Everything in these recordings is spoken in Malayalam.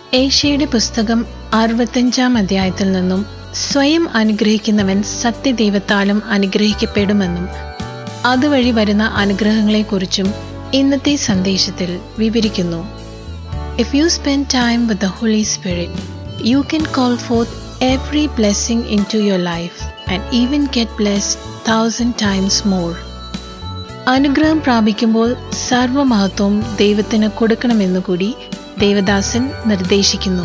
ഏഷ്യയുടെ പുസ്തകം അറുപത്തഞ്ചാം അധ്യായത്തിൽ നിന്നും സ്വയം അനുഗ്രഹിക്കുന്നവൻ സത്യദൈവത്താലും അനുഗ്രഹിക്കപ്പെടുമെന്നും അതുവഴി വരുന്ന അനുഗ്രഹങ്ങളെക്കുറിച്ചും ഇന്നത്തെ സന്ദേശത്തിൽ വിവരിക്കുന്നു if you spend time with the Holy Spirit you can call forth every blessing in to your life and even get blessed thousand times more അനുഗ്രഹം പ്രാപിക്കുമ്പോൾ സർവമഹത്വം ദൈവത്തിന് കൊടുക്കണമെന്നുകൂടി ദേവദാസൻ നിർദ്ദേശിക്കുന്നു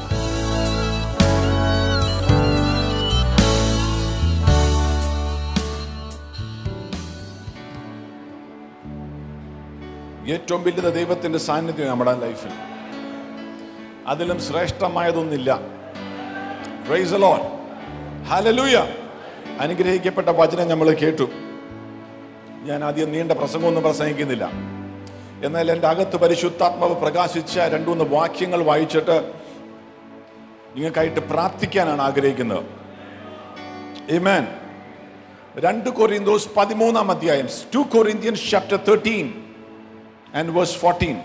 ഏറ്റവും വലുത് ദൈവത്തിന്റെ സാന്നിധ്യം നമ്മുടെ ലൈഫിൽ അതിലും ശ്രേഷ്ഠമായതൊന്നില്ല Praise the Lord. Hallelujah. അനുഗ്രഹിക്കപ്പെട്ട വചനം നമ്മൾ കേട്ടു ഞാൻ ആദ്യം നീണ്ട പ്രസംഗമൊന്നും പ്രസംഗിക്കുന്നില്ല എന്നാൽ എൻ്റെ അകത്ത് പരിശുദ്ധാത്മാവ് പ്രകാശിച്ച രണ്ടുമൂന്ന് വാക്യങ്ങൾ വായിച്ചിട്ട് നിങ്ങൾക്കായിട്ട് പ്രാർത്ഥിക്കാനാണ് ആഗ്രഹിക്കുന്നത് Amen. രണ്ട് കൊറിന്തോസ് പതിമൂന്നാം അധ്യായം two Corinthians chapter thirteen and verse fourteen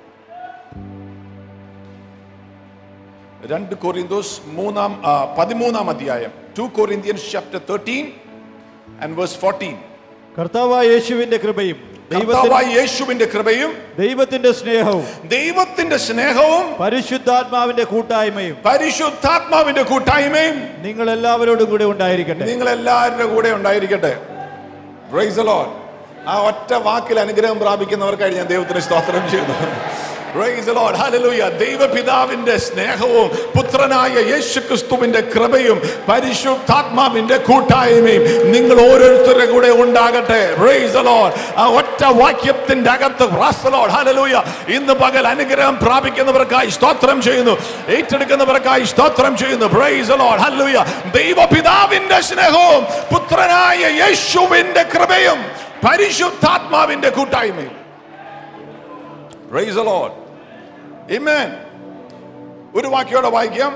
രണ്ട് കൊറിന്തോസ് മൂന്നാം ആ, പതിമൂന്നാം അധ്യായം two Corinthians chapter thirteen and verse fourteen കർത്താവായ യേശുവിന്റെ കൃപയും ദൈവത്തിന്റെ കർത്താവായ യേശുവിന്റെ കൃപയും ദൈവത്തിന്റെ സ്നേഹവും ദൈവത്തിന്റെ സ്നേഹവും പരിശുദ്ധാത്മാവിന്റെ കൂട്ടായ്മയും പരിശുദ്ധാത്മാവിന്റെ കൂട്ടായ്മയും നിങ്ങൾ എല്ലാവരോടും കൂടെ ഉണ്ടായിരിക്കട്ടെ നിങ്ങൾ എല്ലാവരുടെ കൂടെ ഉണ്ടായിരിക്കട്ടെ Praise the Lord. ആ ഒറ്റ വാക്കിൽ അനുഗ്രഹം പ്രാപിക്കുന്നവർക്കായി ഞാൻ ദൈവത്തിന് സ്തോത്രം ചെയ്യുന്നു Praise the Lord. Hallelujah. ദൈവപിതാവിന്റെ സ്നേഹവും പുത്രനായ യേശു ക്രിസ്തുവിന്റെ കൃപയും പരിശുദ്ധാത്മാവിന്റെ കൂട്ടായ്മയും നിങ്ങൾ ഓരോരുത്തരുടെ കൂടെ ഉണ്ടാകട്ടെ Praise the Lord. ആ ഒറ്റ വാക്യത്തിന്റെ അകത്ത് Praise the Lord. Hallelujah. ഇന്ന് പകൽ അനുഗ്രഹം പ്രാപിക്കുന്നവർക്കായി സ്തോത്രം ചെയ്യുന്നു ഏറ്റെടുക്കുന്നവർക്കായി സ്തോത്രം ചെയ്യുന്നു Praise the Lord. Hallelujah. ദൈവപിതാവിന്റെ സ്നേഹവും പുത്രനായ യേശുവിന്റെ കൃപയും പരിശുദ്ധാത്മാവിന്റെ കൂട്ടായ്മയും Praise the Lord. Amen. ഒരു വാക്യോടെ വായിക്കാം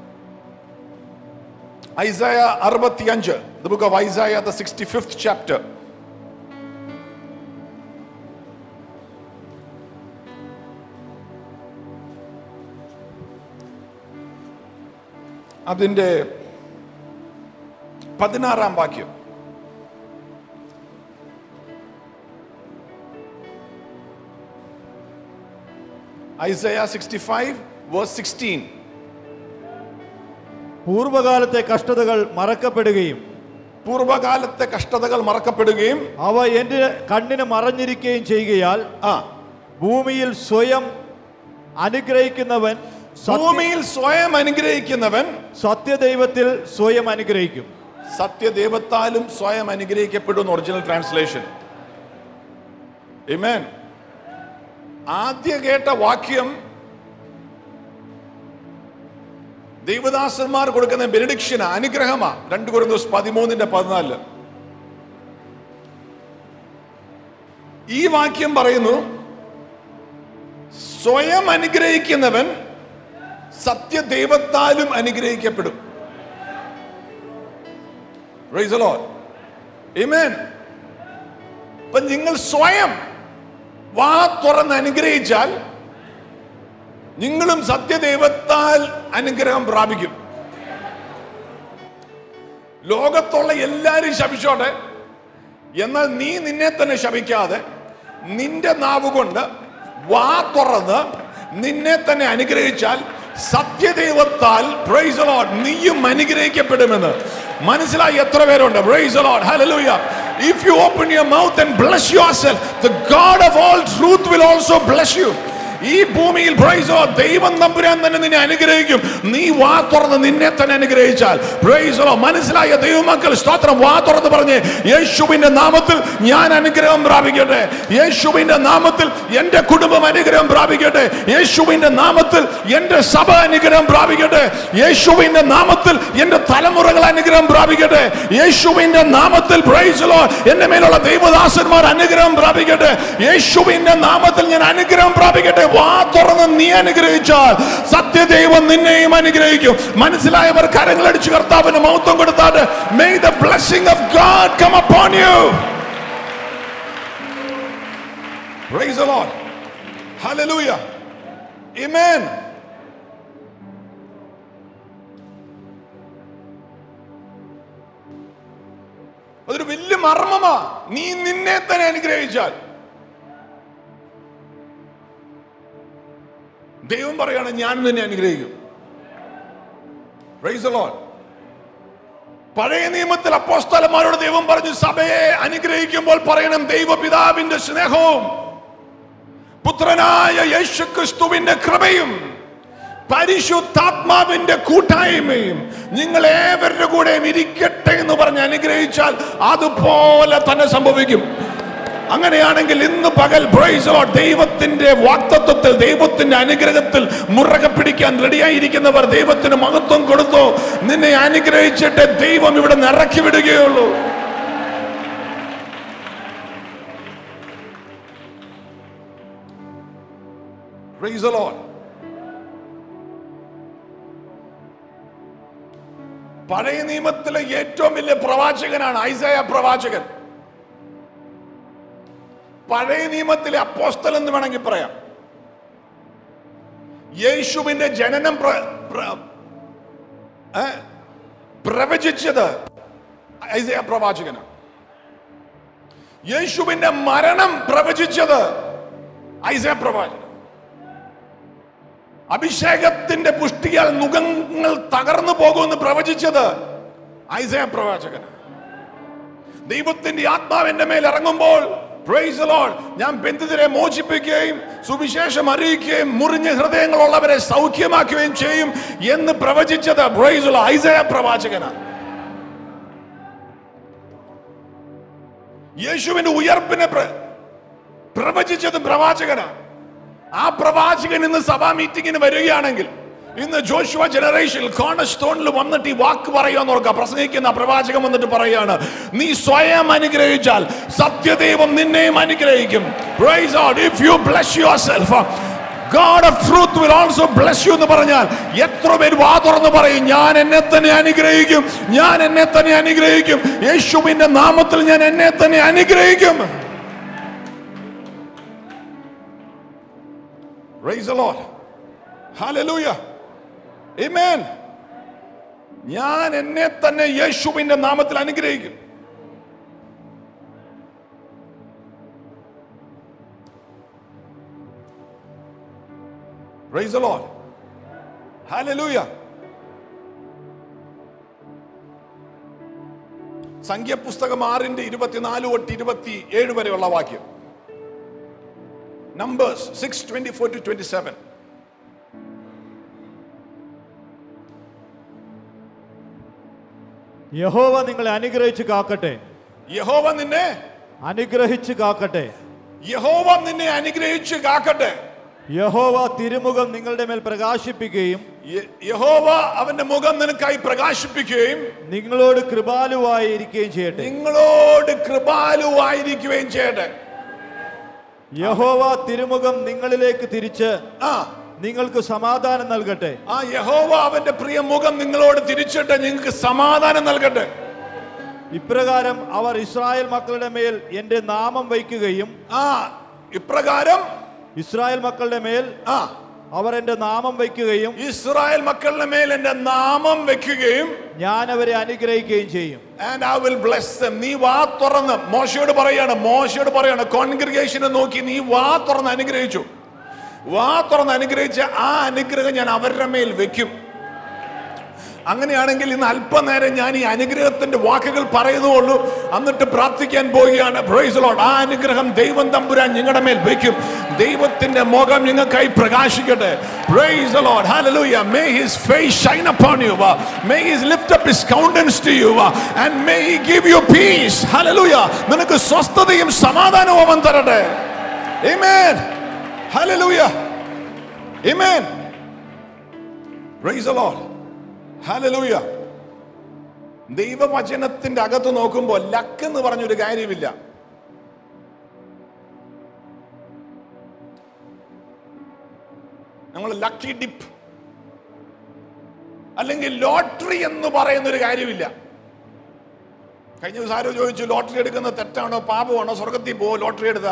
ഐസയ അറുപത്തി അഞ്ച് the book of Isaiah the sixty fifth chapter അതിന്റെ പതിനാറാം വാക്യം Isaiah sixty five verse sixteen പൂർവകാലത്തെ കഷ്ടതകൾ മറക്കപ്പെടുകയും പൂർവകാലത്തെ കഷ്ടതകൾ മറക്കപ്പെടുകയും അവ എന്റെ കണ്ണിന് മറഞ്ഞിരിക്കുകയും ചെയ്യുകയാൽ ആ ഭൂമിയിൽ സ്വയം അനുഗ്രഹിക്കുന്നവൻ സത്യ- ഭൂമിയിൽ സ്വയം അനുഗ്രഹിക്കുന്നവൻ സത്യദൈവത്തിൽ സ്വയം അനുഗ്രഹിക്കും സത്യദൈവത്താലും സ്വയം അനുഗ്രഹിക്കപ്പെടും ഒറിജിനൽ ട്രാൻസ്ലേഷൻ Amen. ആദ്യ കേട്ട വാക്യം ദൈവദാസന്മാർ കൊടുക്കുന്ന ബെനഡിക്ഷന അനുഗ്രഹമാ രണ്ട് കുറുന്തോസ് പതിമൂന്നിന്റെ പതിനാലില് ഈ വാക്യം പറയുന്നു സ്വയം അനുഗ്രഹിക്കുന്നവൻ സത്യദൈവത്താലും അനുഗ്രഹിക്കപ്പെടും Praise the Lord. Amen. അപ്പൊ നിങ്ങൾ സ്വയം വാ തുറന്ന് അനുഗ്രഹിച്ചാൽ നിങ്ങളും സത്യദൈവത്താൽ അനുഗ്രഹം പ്രാപിക്കും ലോകത്തുള്ള എല്ലാരും ശപിച്ചോട്ടെ എന്നാൽ നീ നിന്നെ തന്നെ ശപിക്കാതെ നിന്റെ നാവ് കൊണ്ട് വാ തുറന്ന് നിന്നെ തന്നെ അനുഗ്രഹിച്ചാൽ സത്യദൈവത്താൽ പ്രൈസ് the Lord, നീയും അനുഗ്രഹിക്കപ്പെടുമെന്ന് മനസ്സിലായി എത്ര പേരുണ്ട് praise the Lord. Hallelujah. If you open your mouth and bless yourself, the God of all truth will also bless you. ഈ ഭൂമിയിൽ praise the Lord, ദൈവം തമ്പുരാൻ തന്നെ നിന്നെ അനുഗ്രഹിക്കും നീ വാ തുറന്ന് നിന്നെ തന്നെ അനുഗ്രഹിച്ചാൽ praise the Lord. മനസ്സിലായ ദൈവമക്കൾ സ്തോത്രം വാ തുറന്ന് പറഞ്ഞ് യേശുവിന്റെ നാമത്തിൽ ഞാൻ അനുഗ്രഹം പ്രാപിക്കട്ടെ യേശുവിന്റെ നാമത്തിൽ എന്റെ കുടുംബം അനുഗ്രഹം പ്രാപിക്കട്ടെ യേശുവിന്റെ നാമത്തിൽ എന്റെ സഭ അനുഗ്രഹം പ്രാപിക്കട്ടെ യേശുവിന്റെ നാമത്തിൽ എന്റെ തലമുറകൾ അനുഗ്രഹം പ്രാപിക്കട്ടെ യേശുവിന്റെ നാമത്തിൽ praise the Lord, എന്റെ മേലുള്ള ദൈവദാസന്മാർ അനുഗ്രഹം പ്രാപിക്കട്ടെ യേശുവിന്റെ നാമത്തിൽ ഞാൻ അനുഗ്രഹം പ്രാപിക്കട്ടെ വാ തുറന്ന് നീ അനുഗ്രഹിച്ചാൽ സത്യദൈവം നിന്നെയും അനുഗ്രഹിക്കും മനസ്സിലായവർ കരങ്ങളടിച്ച് കർത്താവിന് മഹത്വം കൊടുത്താട്ട് may the blessing of God come upon you Praise the Lord. Hallelujah. Amen. മർമ്മമാ നീ നിന്നെ തന്നെ അനുഗ്രഹിച്ചാൽ ദൈവം പറയാണ് ഞാൻ നിന്നെ അനുഗ്രഹിക്കും Praise the Lord. പഴയ നിയമത്തിൽ അപ്പോസ്തലന്മാരോട് ദൈവം പറഞ്ഞു സഭയെ അനുഗ്രഹിക്കുമ്പോൾ പറയണം ദൈവപിതാവിന്റെ സ്നേഹവും പുത്രനായ യേശുക്രിസ്തുവിന്റെ കൃപയും പരിശുദ്ധാത്മാവിന്റെ കൂട്ടായ്മയും നിങ്ങൾ ഏവരുടെ കൂടെയും ഇരിക്കട്ടെ എന്ന് പറഞ്ഞ് അനുഗ്രഹിച്ചാൽ അതുപോലെ തന്നെ സംഭവിക്കും അങ്ങനെയാണെങ്കിൽ ഇന്ന് പകൽ praise the Lord, ദൈവത്തിന്റെ വാക്തത്വത്തിൽ ദൈവത്തിന്റെ അനുഗ്രഹത്തിൽ മുറകെ പിടിക്കാൻ റെഡിയായിരിക്കുന്നവർ ദൈവത്തിന് മഹത്വം കൊടുത്തോ നിന്നെ അനുഗ്രഹിച്ചിട്ട് ദൈവം ഇവിടെ നിറക്കി വിടുകയുള്ളൂ Praise the Lord. പഴയ നിയമത്തിലെ ഏറ്റവും വലിയ പ്രവാചകനാണ് ഐസയ പ്രവാചകൻ പഴയ നിയമത്തിലെ അപ്പോസ്തൽ എന്ന് വേണമെങ്കിൽ പറയാം യേശുവിന്റെ ജനനം പ്ര- പ്ര- ഏ? പ്രവചിച്ചത് ഐസയ പ്രവാചകനാണ് യേശുവിന്റെ മരണം പ്രവചിച്ചത് ഐസയ പ്രവാചകൻ അഭിഷേകത്തിന്റെ പുഷ്ടിയാൽ മുഖങ്ങൾ തകർന്നു പോകുമെന്ന് പ്രവചിച്ചത് ഐസയ പ്രവാചകനാണ് ദൈവത്തിന്റെ ആത്മാവ് എന്റെ മേൽ ഇറങ്ങുമ്പോൾ praise the Lord, ഞാൻ ബന്ധിതരെ മോചിപ്പിക്കുകയും സുവിശേഷം അറിയിക്കുകയും മുറിഞ്ഞ ഹൃദയങ്ങളുള്ളവരെ സൗഖ്യമാക്കുകയും ചെയ്യും എന്ന് പ്രവചിച്ചത് praise the Lord, ഐസയ പ്രവാചകനാണ് യേശുവിന്റെ ഉയർപ്പിനെ പ്ര- പ്രവചിച്ചത് പ്രവാചകനാണ് ആ പ്രവാചകൻ ഇന്ന് സഭാ മീറ്റിങ്ങിന് വരികയാണെങ്കിൽ ഇന്ന് ജോഷുവ ജനറേഷനിൽ കോണ സ്റ്റോണിൽ വന്നിട്ട് ഈ വാക്ക് പറയുക ഓർക്കുക പ്രസംഗിക്കുന്ന ആ പ്രവാചകൻ വന്നിട്ട് പറയാണ് നീ സ്വയം അനുഗ്രഹിച്ചാൽ സത്യദൈവം നിന്നെയും അനുഗ്രഹിക്കും Praise God. If you bless yourself, God of truth will also bless you എന്ന് പറഞ്ഞാൽ എത്ര പേര് വാ തുറന്ന് പറയും ഞാൻ എന്നെ തന്നെ അനുഗ്രഹിക്കും ഞാൻ എന്നെ തന്നെ അനുഗ്രഹിക്കും യേശുവിന്റെ നാമത്തിൽ ഞാൻ എന്നെ തന്നെ അനുഗ്രഹിക്കും Praise the Lord. Hallelujah. Amen. ഞാൻ എന്നെ തന്നെ യേശുവിന്റെ നാമത്തിൽ അനുഗ്രഹിക്കും Praise the Lord. Hallelujah. സംഖ്യപുസ്തകം ആറിന്റെ ഇരുപത്തിനാല് തൊട്ട് ഇരുപത്തി ഏഴ് വരെയുള്ള വാക്യം Numbers six twenty four to twenty seven യഹോവ നിങ്ങളെ അനുഗ്രഹിച്ച് കാക്കട്ടെ യഹോവ നിന്നെ അനുഗ്രഹിച്ച് കാക്കട്ടെ യഹോവ നിന്നെ അനുഗ്രഹിച്ച് കാക്കട്ടെ യഹോവ തിരുമുഖം നിങ്ങളുടെ മേൽ പ്രകാശിപ്പിക്കുകയും യ- യഹോവ അവന്റെ മുഖം നിനക്കായി പ്രകാശിപ്പിക്കുകയും നിങ്ങളോട് കൃപാലുവായി ഇരിക്കുകയും ചെയ്യട്ടെ നിങ്ങളോട് കൃപാലുവായിരിക്കുകയും ചെയ്യട്ടെ യഹോവ തിരുമുഖം നിങ്ങളിലേക്ക് തിരിച്ച് ആ നിങ്ങൾക്ക് സമാധാനം നൽകട്ടെ ആ യഹോവ അവന്റെ പ്രിയ മുഖം നിങ്ങളോട് തിരിച്ചിട്ട് നിങ്ങൾക്ക് സമാധാനം നൽകട്ടെ ഇപ്രകാരം അവർ ഇസ്രായേൽ മക്കളുടെ മേൽ എന്റെ നാമം വയ്ക്കുകയും ആ ഇപ്രകാരം ഇസ്രായേൽ മക്കളുടെ മേൽ ആ അവർ എന്റെ നാമം വയ്ക്കുകയും ഇസ്രായേൽ മക്കളുടെ മേൽ എന്റെ നാമം വെക്കുകയും ഞാൻ അവരെ അനുഗ്രഹിക്കുകയും ചെയ്യും and I will bless them നീ വാ തുറന്ന് മോശയോട് പറയാണ് മോശയോട് പറയാണ് കോൺഗ്രിഗേഷനെ നോക്കി നീ വാ തുറന്ന് അനുഗ്രഹിച്ചു വാ തുറന്ന് അനുഗ്രഹിച്ച ആ അനുഗ്രഹം ഞാൻ അവരുടെ മേൽ വെക്കും അങ്ങനെയാണെങ്കിൽ ഇന്ന് അല്പനേരം ഞാൻ ഈ അനുഗ്രഹത്തിന്റെ വാക്കുകൾ പറയുന്നുള്ളൂ എന്നിട്ട് പ്രാർത്ഥിക്കാൻ പോവുകയാണ് Praise the Lord. ആ അനുഗ്രഹം ദൈവം തമ്പുരാൻ നിങ്ങളുടെ മേൽ വെക്കും ദൈവത്തിന്റെ മുഖം നിങ്ങൾക്കായി പ്രകാശിക്കട്ടെ Praise the Lord. Hallelujah. May his face shine upon you. Uh, May he lift up his countenance to you. uh, And may he give you peace. Hallelujah. നിനക്ക് സ്വസ്ഥതയും സമാധാനവും അവൻ തരട്ടെ Amen. Hallelujah. Amen. Praise the Lord. Hallelujah. ദൈവവചനത്തിന്റെ അകത്ത് നോക്കുമ്പോൾ ലക്ക് എന്ന് പറഞ്ഞൊരു കാര്യമില്ല നമ്മൾ ലക്കി ഡിപ്പ് അല്ലെങ്കിൽ ലോട്ടറി എന്ന് പറയുന്ന ഒരു കാര്യമില്ല കഴിഞ്ഞ ദിവസം ആരോ ചോദിച്ചു ലോട്ടറി എടുക്കുന്നത് തെറ്റാണോ പാപമാണോ സ്വർഗത്തിൽ പോവോ ലോട്ടറി എടുത്ത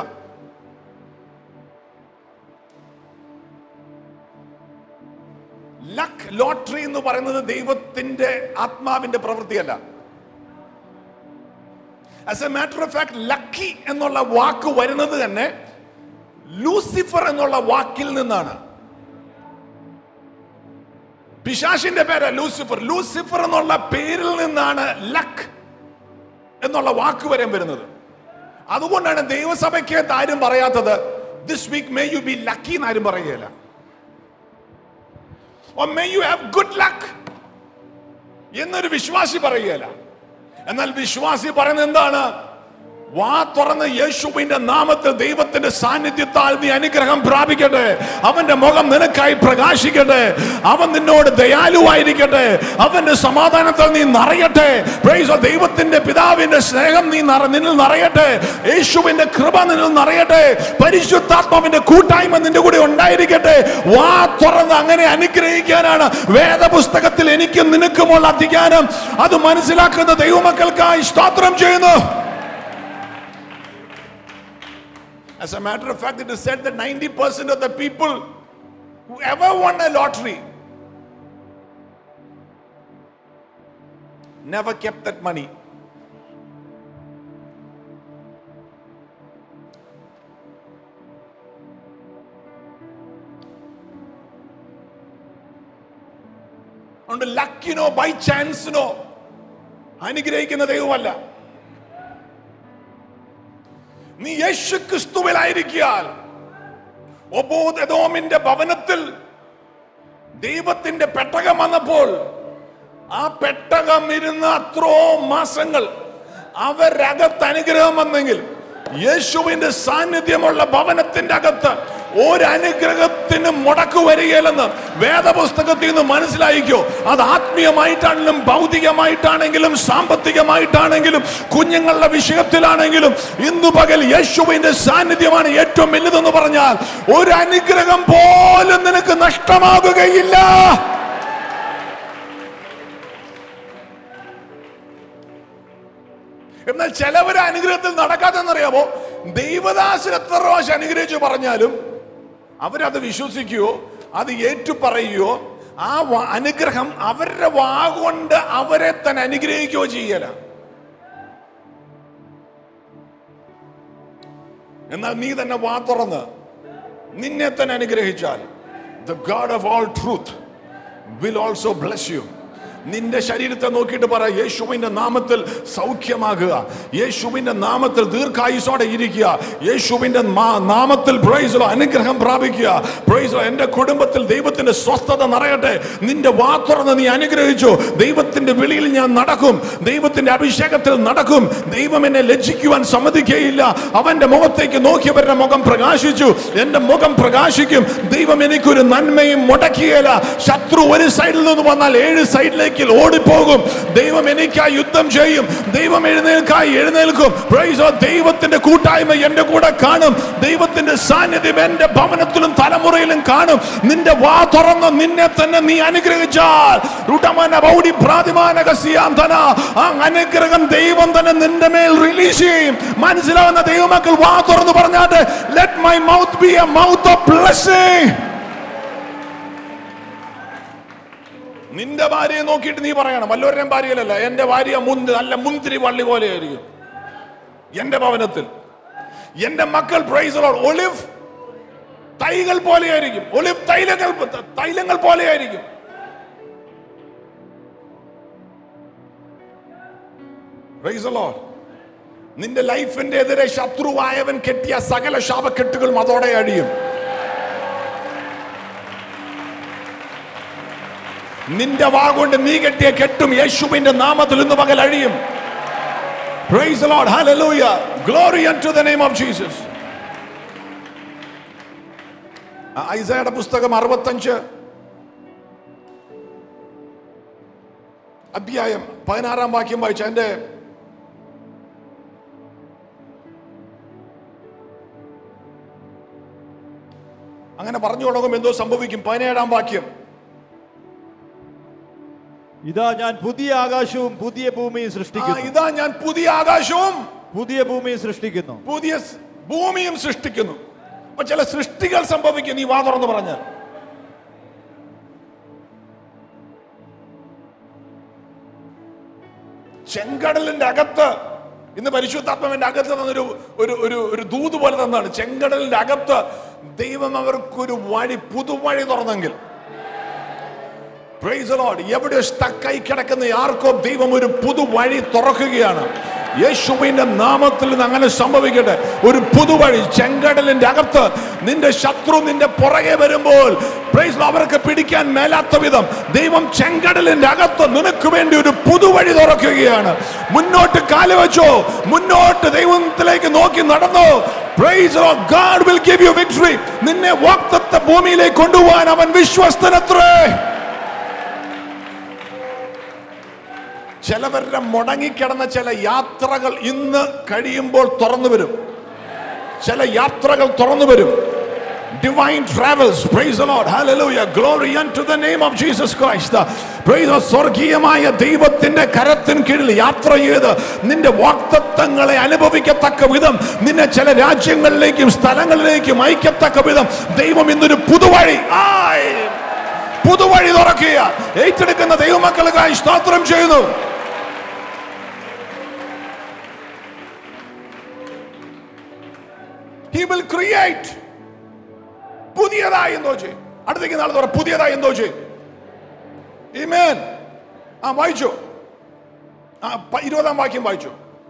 ലക്ക് ലോട്ടറി എന്ന് പറയുന്നത് ദൈവത്തിന്റെ ആത്മാവിന്റെ പ്രവൃത്തിയല്ല as a matter of fact lucky എന്നുള്ള വാക്ക് വരുന്നത് തന്നെ ലൂസിഫർ എന്നുള്ള വാക്കിൽ നിന്നാണ് പിശാഷിന്റെ പേര് ലൂസിഫർ ലൂസിഫർ എന്നുള്ള പേരിൽ നിന്നാണ് ലക്ക് എന്നുള്ള വാക്ക് വരെ വരുന്നത് അതുകൊണ്ടാണ് ദൈവസഭയ്ക്ക് ആരും പറയാത്തത് this week may you be lucky എന്ന് ആരും പറയുകയില്ല or may you have good luck എന്നൊരു വിശ്വാസി പറയുകയില്ല എന്നാൽ വിശ്വാസി പറയുന്നത് എന്താണ് വാ തുറന്ന് യേശുവിന്റെ നാമത്തിൽ ദൈവത്തിന്റെ സാന്നിധ്യത്താൽ നീ അനുഗ്രഹം പ്രാപിക്കട്ടെ അവന്റെ മുഖം നിനക്കായി പ്രകാശിക്കട്ടെ അവൻ നിന്നോട് ദയാലുവായിരിക്കട്ടെ അവന്റെ സമാധാനത്തിൽ നീ നിറയട്ടെ Praise the- ദൈവത്തിന്റെ പിതാവിന്റെ സ്നേഹം നീ നിറ- നിന്നിൽ നിറയട്ടെ യേശുവിന്റെ കൃപ നിന്നിൽ നിറയട്ടെ പരിശുദ്ധാത്മാവിന്റെ കൂട്ടായ്മ നിന്റെ കൂടെ ഉണ്ടായിരിക്കട്ടെ വാ തുറന്ന് അങ്ങനെ അനുഗ്രഹിക്കാനാണ് വേദപുസ്തകത്തിൽ എനിക്കും നിനക്കുമുള്ള അധികാരം അത് മനസ്സിലാക്കുന്ന ദൈവമക്കൾക്കായി സ്തോത്രം ചെയ്യുന്നു As a matter of fact, it is said that 90% of the people who ever won a lottery never kept that money. അതുകൊണ്ട് ലക്കിനോ ബൈ ചാൻസിനോ അനുഗ്രഹിക്കുന്ന ദൈവമല്ല നീ യേശു ക്രിസ്തുവിലായിരിക്കാൽ ഒബോധോമിന്റെ ഭവനത്തിൽ ദൈവത്തിന്റെ പെട്ടകം വന്നപ്പോൾ ആ പെട്ടകം ഇരുന്ന അത്രോ മാസങ്ങൾ അവരകത്ത് അനുഗ്രഹം വന്നെങ്കിൽ യേശുവിന്റെ സാന്നിധ്യമുള്ള ഭവനത്തിന്റെ അകത്ത് ഒരു അനുഗ്രഹത്തിന് മുടക്ക് വരികയില്ലെന്ന് വേദപുസ്തകത്തിൽ നിന്ന് മനസ്സിലായിക്കോ അത് ആത്മീയമായിട്ടാണെങ്കിലും ഭൗതികമായിട്ടാണെങ്കിലും സാമ്പത്തികമായിട്ടാണെങ്കിലും കുഞ്ഞുങ്ങളുടെ വിഷയത്തിലാണെങ്കിലും ഇന്നു പകൽ യേശുവിന്റെ സാന്നിധ്യമാണ് ഏറ്റവും വലുതെന്ന് പറഞ്ഞാൽ ഒരു അനുഗ്രഹം പോലും നിനക്ക് നഷ്ടമാകുകയില്ല എന്നാൽ ചിലവര് അനുഗ്രഹത്തിൽ നടക്കാത്തെന്നറിയാമോ ദൈവദാസൻ എത്ര പ്രാവശ്യം അനുഗ്രഹിച്ചു പറഞ്ഞാലും അവരത് വിശ്വസിക്കുകയോ അത് ഏറ്റു പറയുകയോ ആ വ- അനുഗ്രഹം അവരുടെ വാഗൊണ്ട് അവരെ തന്നെ അനുഗ്രഹിക്കുകയോ ചെയ്യല എന്നാൽ നീ തന്നെ വാ തുറന്ന് നിന്നെ തന്നെ അനുഗ്രഹിച്ചാൽ the God of all truth will also bless you നിന്റെ ശരീരത്തെ നോക്കിയിട്ട് പറ യേശുവിന്റെ നാമത്തിൽ സൗഖ്യമാകുക യേശുവിന്റെ നാമത്തിൽ ദീർഘായുസോടെ ഇരിക്കുക യേശുവിന്റെ മാ- നാമത്തിൽ praise the Lord, അനുഗ്രഹം പ്രാപിക്കുക praise the Lord. എന്റെ കുടുംബത്തിൽ ദൈവത്തിന്റെ സ്വസ്ഥത നിറയട്ടെ നിന്റെ വാ തുറന്ന് നീ അനുഗ്രഹിച്ചു ദൈവത്തിന്റെ വിളിയിൽ ഞാൻ നടക്കും ദൈവത്തിന്റെ അഭിഷേകത്തിൽ നടക്കും ദൈവം എന്നെ ലജ്ജിക്കുവാൻ സമ്മതിക്കുകയില്ല അവന്റെ മുഖത്തേക്ക് നോക്കിയവരുടെ മുഖം പ്രകാശിച്ചു എന്റെ മുഖം പ്രകാശിക്കും ദൈവം എനിക്കൊരു നന്മയും മുടക്കിയല്ല ശത്രു ഒരു സൈഡിൽ നിന്ന് വന്നാൽ ഏഴ് സൈഡിലേക്ക് ഓടിപ്പോകും ദൈവം എനിക്കായി യുദ്ധം ചെയ്യും ദൈവം എഴുന്നേൽക്കായി എഴുന്നേൽക്കും Praise the Lord. ദൈവത്തിന്റെ കൂട്ടായ്മ എന്റെ കൂടെ കാണും ദൈവത്തിന്റെ സാന്നിധ്യം എന്റെ ഭവനത്തിലും തലമുറയിലും കാണും നിന്റെ വാ തുറന്ന് നിന്നെ തന്നെ നീ അനുഗ്രഹിച്ചാൽ രുടമന ബൗഡി പ്രാതിമാനക സിയാന്തന ആ അനുഗ്രഹം ദൈവം തന്നെ നിന്റെ മേൽ റിലീസ് ചെയ്യും മനസ്സിലാവുന്ന ദൈവമക്കൾ വാ തുറന്ന് പറഞ്ഞാട്ടെ let my mouth be a mouth of blessing നിന്റെ ഭാര്യയെ നോക്കിയിട്ട് നീ പറയണം വല്ലവരുടെയും ഭാര്യയിലല്ല എന്റെ ഭാര്യ മുന്ത് നല്ല മുന്തിരി വള്ളി പോലെ ആയിരിക്കും എന്റെ ഭവനത്തിൽ എന്റെ മക്കൾ പ്രൈസ് ഒലിവ് തൈകൾ പോലെയായിരിക്കും ഒലിവ് തൈലങ്ങൾ തൈലങ്ങൾ പോലെയായിരിക്കും Praise the Lord. നിന്റെ ലൈഫിന്റെ എതിരെ ശത്രുവായവൻ കെട്ടിയ സകല ശാപക്കെട്ടുകളും അതോടെ അഴിയും നിന്റെ വാഗൊണ്ട് നീ കെട്ടിയ കെട്ടും യേശുവിന്റെ നാമത്തിൽ ഇന്ന് പകൽ അഴിയും Praise the Lord. Hallelujah. Glory unto the name of Jesus. ആ ഐസയുടെ പുസ്തകം അറുപത്തഞ്ച് അധ്യായം പതിനാറാം വാക്യം വായിച്ച എന്റെ അങ്ങനെ പറഞ്ഞു തുടങ്ങും എന്തോ സംഭവിക്കും പതിനേഴാം വാക്യം ഇതാ ഞാൻ പുതിയ ആകാശവും പുതിയ ഭൂമിയും ആ, സൃഷ്ടിക്കുന്നു ഇതാ ഞാൻ പുതിയ ആകാശവും പുതിയ ഭൂമിയും സൃഷ്ടിക്കുന്നു പുതിയ സ് ഭൂമിയും സൃഷ്ടിക്കുന്നു അപ്പൊ ചില സൃഷ്ടികൾ സംഭവിക്കും നീ വാ തുറന്ന് പറഞ്ഞാൽ ചെങ്കടലിന്റെ അകത്ത് ഇന്ന് പരിശുദ്ധാത്മാവിന്റെ അകത്ത് തന്നൊരു ഒരു ഒരു ഒരു ദൂത് പോലെ തന്നാണ് ചെങ്കടലിന്റെ അകത്ത് ദൈവം അവർക്കൊരു വഴി പുതുവഴി തുറന്നെങ്കിൽ Praise the Lord. എവിടെ സ്റ്റക്കായി കിടക്കുന്ന ആർക്കോ ദൈവം ഒരു പുതുവഴി തുറക്കുകയാണ് യേശുവിന്റെ നാമത്തിൽ നിന്ന് അങ്ങനെ സംഭവിക്കട്ടെ ഒരു പുതുവഴി ചെങ്കടലിന്റെ അകത്ത് നിന്റെ ശത്രു നിന്റെ പുറകെ വരുമ്പോൾ praise the Lord, അവർക്ക് പിടിക്കാൻ മേലാത്ത വിധം ദൈവം ചെങ്കടലിന്റെ അകത്ത് നിനക്ക് വേണ്ടി ഒരു പുതുവഴി തുറക്കുകയാണ് മുന്നോട്ട് കാല് വെച്ചോ മുന്നോട്ട് ദൈവത്തിലേക്ക് നോക്കി നടന്നോ Praise the Lord. God will give you victory. നിന്നെ വാക്തത്വ ഭൂമിയിലേക്ക് കൊണ്ടുപോകാൻ അവൻ വിശ്വസ്തനത്രേ ചിലവരുടെ മുടങ്ങിക്കിടന്ന ചില യാത്രകൾ ഇന്ന് കഴിയുമ്പോൾ തുറന്നു വരും ചില യാത്രകൾ തുറന്നു വരും divine travels praise the Lord hallelujah glory unto the name of Jesus Christ praise the സ്വർഗീയമായ ദൈവത്തിന്റെ കരത്തിന് കീഴിൽ യാത്ര ചെയ്ത് നിന്റെ വാക്തത്വങ്ങളെ അനുഭവിക്കത്തക്ക വിധം നിന്നെ ചില രാജ്യങ്ങളിലേക്കും സ്ഥലങ്ങളിലേക്കും അയക്കത്തക്ക വിധം ദൈവം ഇന്നൊരു പുതുവഴി ആയ് പുതുവഴി തുറക്കുക ഏറ്റെടുക്കുന്ന ദൈവമക്കൾക്കായി സ്തോത്രം ചെയ്യുന്നു He will create പുതിയതായി എന്തോ ചെയ്യും അടുത്തേക്ക് നാളെ തുറ പുതിയതായി എന്തോ ചെയ്യും Amen. ആ വായിച്ചു ആ പ- ഇരുപതാം വാക്യം വായിച്ചു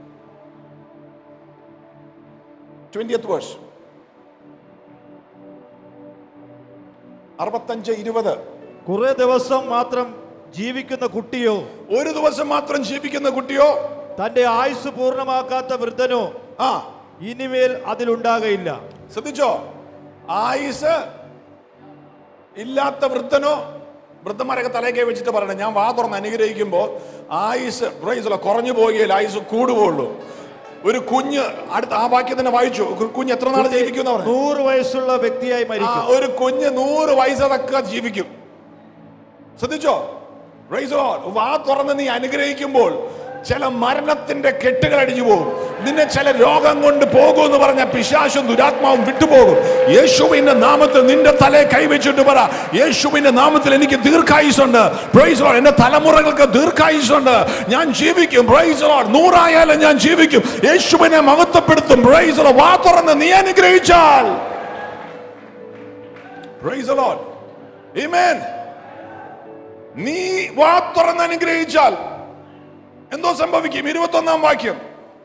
ട്വന്റിയത്ത് വേഴ്സ് അറുപത്തഞ്ച് ഇരുപത് കുറെ ദിവസം മാത്രം ജീവിക്കുന്ന കുട്ടിയോ ഒരു ദിവസം മാത്രം ജീവിക്കുന്ന കുട്ടിയോ തന്റെ ആയുസ് പൂർണ്ണമാക്കാത്ത വൃദ്ധനോ ആ ഇനിമേൽ അതിലുണ്ടാകയില്ല ശ്രദ്ധിച്ചോ ആയുസ് ഇല്ലാത്ത വൃദ്ധനോ വൃദ്ധന്മാരൊക്കെ തലയൊക്കെ വെച്ചിട്ട് പറയണേ ഞാൻ വാ തുറന്ന് അനുഗ്രഹിക്കുമ്പോൾ ആയുസ് പ്രൈസല്ല കുറഞ്ഞു പോവുകയില്ല ആയുസ് കൂടുകയുള്ളൂ ഒരു കുഞ്ഞ് അടുത്ത ആ വാക്യം തന്നെ വായിച്ചു ഒരു കുഞ്ഞ് എത്ര നാൾ ജീവിക്കും എന്ന് പറഞ്ഞു നൂറ് വയസ്സുള്ള വ്യക്തിയായി ആ, മരിക്കും ഒരു കുഞ്ഞ് നൂറ് വയസ്സതൊക്കെ ജീവിക്കും ശ്രദ്ധിച്ചോ Praise the Lord. വാ തുറന്ന് നീ അനുഗ്രഹിക്കുമ്പോൾ ചില മരണത്തിന്റെ കെട്ടുകൾ അടിച്ചു പോകും നിന്നെ ചില രോഗം കൊണ്ട് പോകും എന്ന് പറഞ്ഞ പിശാശും ദുരാത്മാവും വിട്ടുപോകും യേശുവിന്റെ നാമത്തിൽ നിന്റെ തലയെ കൈവച്ചിട്ട് പറ യേശുവിന്റെ നാമത്തിൽ എനിക്ക് ദീർഘായുസുണ്ട് പ്രൈസ് ലോഡ് എന്റെ തലമുറകൾക്ക് ദീർഘായുസുണ്ട് ഞാൻ ജീവിക്കും പ്രൈസ് ലോഡ് നൂറായാലും ഞാൻ ജീവിക്കും യേശുവിനെ മഹത്വപ്പെടുത്തും പ്രൈസ് ലോഡ് വാ തുറന്ന് നീ അനുഗ്രഹിച്ചാൽ പ്രൈസ് the Lord. Amen. നീ വാ തുറന്ന് അനുഗ്രഹിച്ചാൽ എന്തോ സംഭവിക്കും ഇരുപത്തൊന്നാം വാക്യം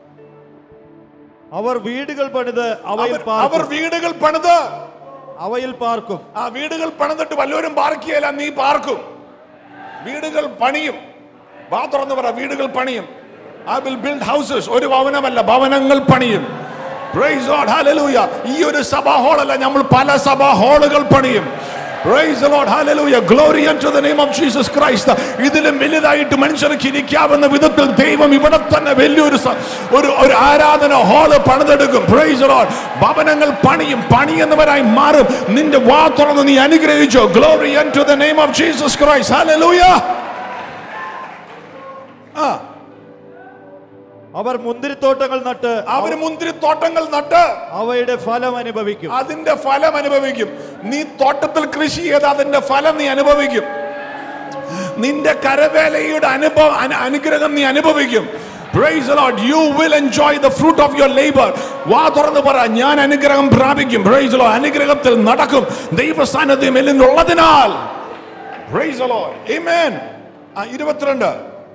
അവർ വീടുകൾ പണിത് അവയിൽ അവർ- അവർ പാർക്കും വീടുകൾ പണിത് അവയിൽ പാർക്കും ആ വീടുകൾ പണിതിട്ട് വല്ലവരും പാർക്കുകയല്ല നീ പാർക്കും വീടുകൾ പണിയും വാ തുറന്ന് പറ വീടുകൾ പണിയും ഐ വിൽ ബിൽഡ് ഹൗസസ് ഒരു ഭവനമല്ല ഭവനങ്ങൾ പണിയും Praise God, hallelujah. ഈ ഒരു സഭാ ഹാളല്ല നമ്മൾ പല സഭാ ഹാളുകൾ പണിയും Praise the Lord, hallelujah. Glory unto the name of Jesus Christ. ഇതിലും വലുതായിട്ട് മനുഷ്യർക്ക് ഇരിക്കാവുന്ന വിധത്തിൽ ദൈവം ഇവിടെ തന്നെ വലിയൊരു സ- ഒരു ഒരു ആരാധന ഹാള് പണിതെടുക്കും Praise the Lord. ഭവനങ്ങൾ പണിയും പണിയെന്നവരായി മാറും നിന്റെ വാ തുറന്ന് നീ അനുഗ്രഹിച്ചോ glory unto the name of Jesus Christ. Hallelujah. ആ അവർ മുന്തിരിത്തോട്ടങ്ങൾ നട്ട് അവര് മുന്തിരിത്തോട്ടങ്ങൾ നട്ട് അവയുടെ ഫലം അനുഭവിക്കും അതിന്റെ ഫലം അനുഭവിക്കും നീ തോട്ടത്തിൽ കൃഷി ചെയ്ത് അതിന്റെ ഫലം നീ അനുഭവിക്കും നിന്റെ കരവേലയുടെ അനുഭവ അനു- അനുഗ്രഹം നീ അനുഭവിക്കും Praise the Lord. You will enjoy the fruit of your labor. വാ തുറന്ന് പറ ഞാൻ അനുഗ്രഹം പ്രാപിക്കും Praise the Lord. അനുഗ്രഹത്തിൽ നടക്കും ദൈവസാന്നിധ്യം എന്നിലുള്ളതിനാൽ Praise the Lord. Amen. ആ, ഇരുപത്തിരണ്ട്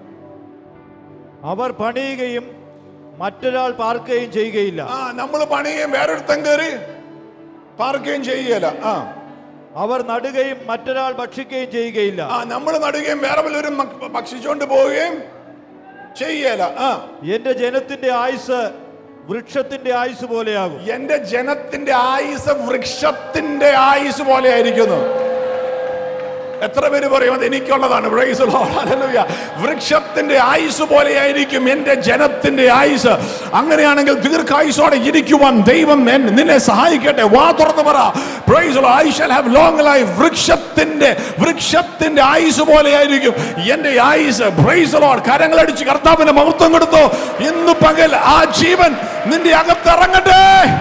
അവർ പണിയുകയും മറ്റൊരാൾ പാർക്കുകയും ചെയ്യുകയില്ല ആ നമ്മൾ പണിയുകയും വേറൊരുത്തൻ കയറി പാർക്കുകയും ചെയ്യുകയില്ല ആ അവർ നടുകയും മറ്റൊരാൾ ഭക്ഷിക്കുകയും ചെയ്യുകയില്ല ആ നമ്മൾ നടുകയും വേറെ വല്ലവരും മ- ഭക്ഷിച്ചുകൊണ്ട് പോവുകയും ചെയ്യല ആ എന്റെ ജനത്തിന്റെ ആയുസ് വൃക്ഷത്തിന്റെ ആയുസ് പോലെയാകും എന്റെ ജനത്തിന്റെ ആയുസ് വൃക്ഷത്തിന്റെ ആയുസ് പോലെ ആയിരിക്കുന്നു എത്ര പേര് പറയും അത് എനിക്കുള്ളതാണ് Praise the Lord. Hallelujah. വൃക്ഷത്തിന്റെ ആയുസ് പോലെയായിരിക്കും എന്റെ ജനത്തിന്റെ ആയുസ് അങ്ങനെയാണെങ്കിൽ ദീർഘായുസോടെ ഇരിക്കുവാൻ ദൈവം എൻ- നിന്നെ സഹായിക്കട്ടെ വാ തുറന്ന് പറ Praise the Lord. I shall have long life വൃക്ഷത്തിന്റെ വൃക്ഷത്തിന്റെ ആയുസ് പോലെയായിരിക്കും എന്റെ ആയുസ് Praise the Lord. കരങ്ങളടിച്ച് കർത്താവിന് മഹത്വം കൊടുത്തോ ഇന്ന് പകൽ ആ ജീവൻ നിന്റെ അകത്തിറങ്ങട്ടെ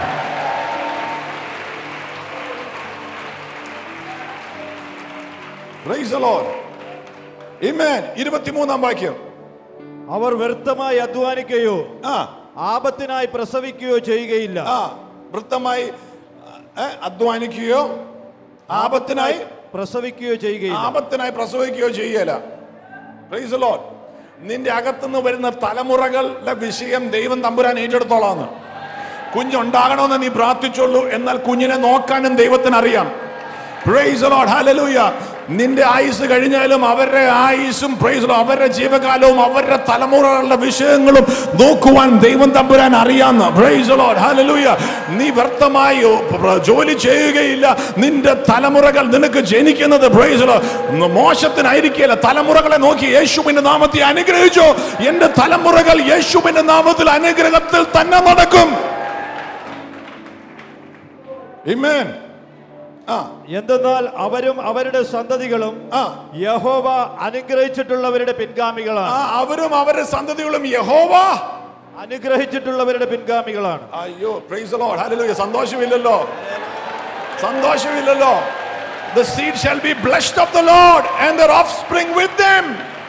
Praise the Lord. Amen. ഇരുപത്തിമൂന്നാം വാക്യം അവർ വ്യർത്ഥമായി അധ്വാനിക്കുകയോ ആ ആപത്തിനായി പ്രസവിക്കുകയോ ചെയ്യുകയില്ല ആ വൃത്തമായി ഏ, അധ്വാനിക്കുകയോ ആപത്തിനായി പ്രസവിക്കുകയോ ചെയ്യുകയില്ല ആപത്തിനായി പ്രസവിക്കുകയോ ചെയ്യല പ്രൈസ് ലോഡ് നിന്റെ അകത്തുനിന്ന് വരുന്ന തലമുറകളുടെ വിഷയം ദൈവം തമ്പുരാൻ ഏറ്റെടുത്തോളാന്ന് കുഞ്ഞുണ്ടാകണമെന്ന് നീ പ്രാർത്ഥിച്ചുള്ളൂ എന്നാൽ കുഞ്ഞിനെ നോക്കാനും ദൈവത്തിന് അറിയാം പ്രൈസ് ലോഡ് ഹല്ലേലൂയ നിന്റെ ആയുസ് കഴിഞ്ഞാലും അവരുടെ ആയുസും പ്രൈസ് ലോഡ് അവരുടെ ജീവകാലവും അവരുടെ തലമുറകളുടെ വിഷയങ്ങളും നോക്കുവാൻ ദൈവം തമ്പുരാൻ അറിയാന്ന് പ്രൈസ് ലോഡ് ഹല്ലേലൂയ നീ വ്യർത്ഥമായി പ്ര- ജോലി ചെയ്യുകയില്ല നിന്റെ തലമുറകൾ നിനക്ക് ജനിക്കുന്നത് പ്രൈസ് ലോഡ് മോശത്തിനായിരിക്കില്ല തലമുറകളെ നോക്കി യേശുവിന്റെ നാമത്തിൽ അനുഗ്രഹിച്ചോ എന്റെ തലമുറകൾ യേശുവിന്റെ നാമത്തിൽ അനുഗ്രഹത്തിൽ തന്നെ നടക്കും Amen. ആ എന്തെന്നാൽ അവരും അവരുടെ സന്തതികളും ആ യഹോവ അനുഗ്രഹിച്ചിട്ടുള്ളവരുടെ പിൻഗാമികളാണ് ആ അവരും അവരുടെ സന്തതികളും യഹോവ അനുഗ്രഹിച്ചിട്ടുള്ളവരുടെ പിൻഗാമികളാണ് അയ്യോ പ്രൈസ് ലോർഡ് ഹല്ലേലൂയ സന്തോഷമില്ലല്ലോ സന്തോഷമില്ലല്ലോ The seed shall be blessed of the Lord and their offspring with them.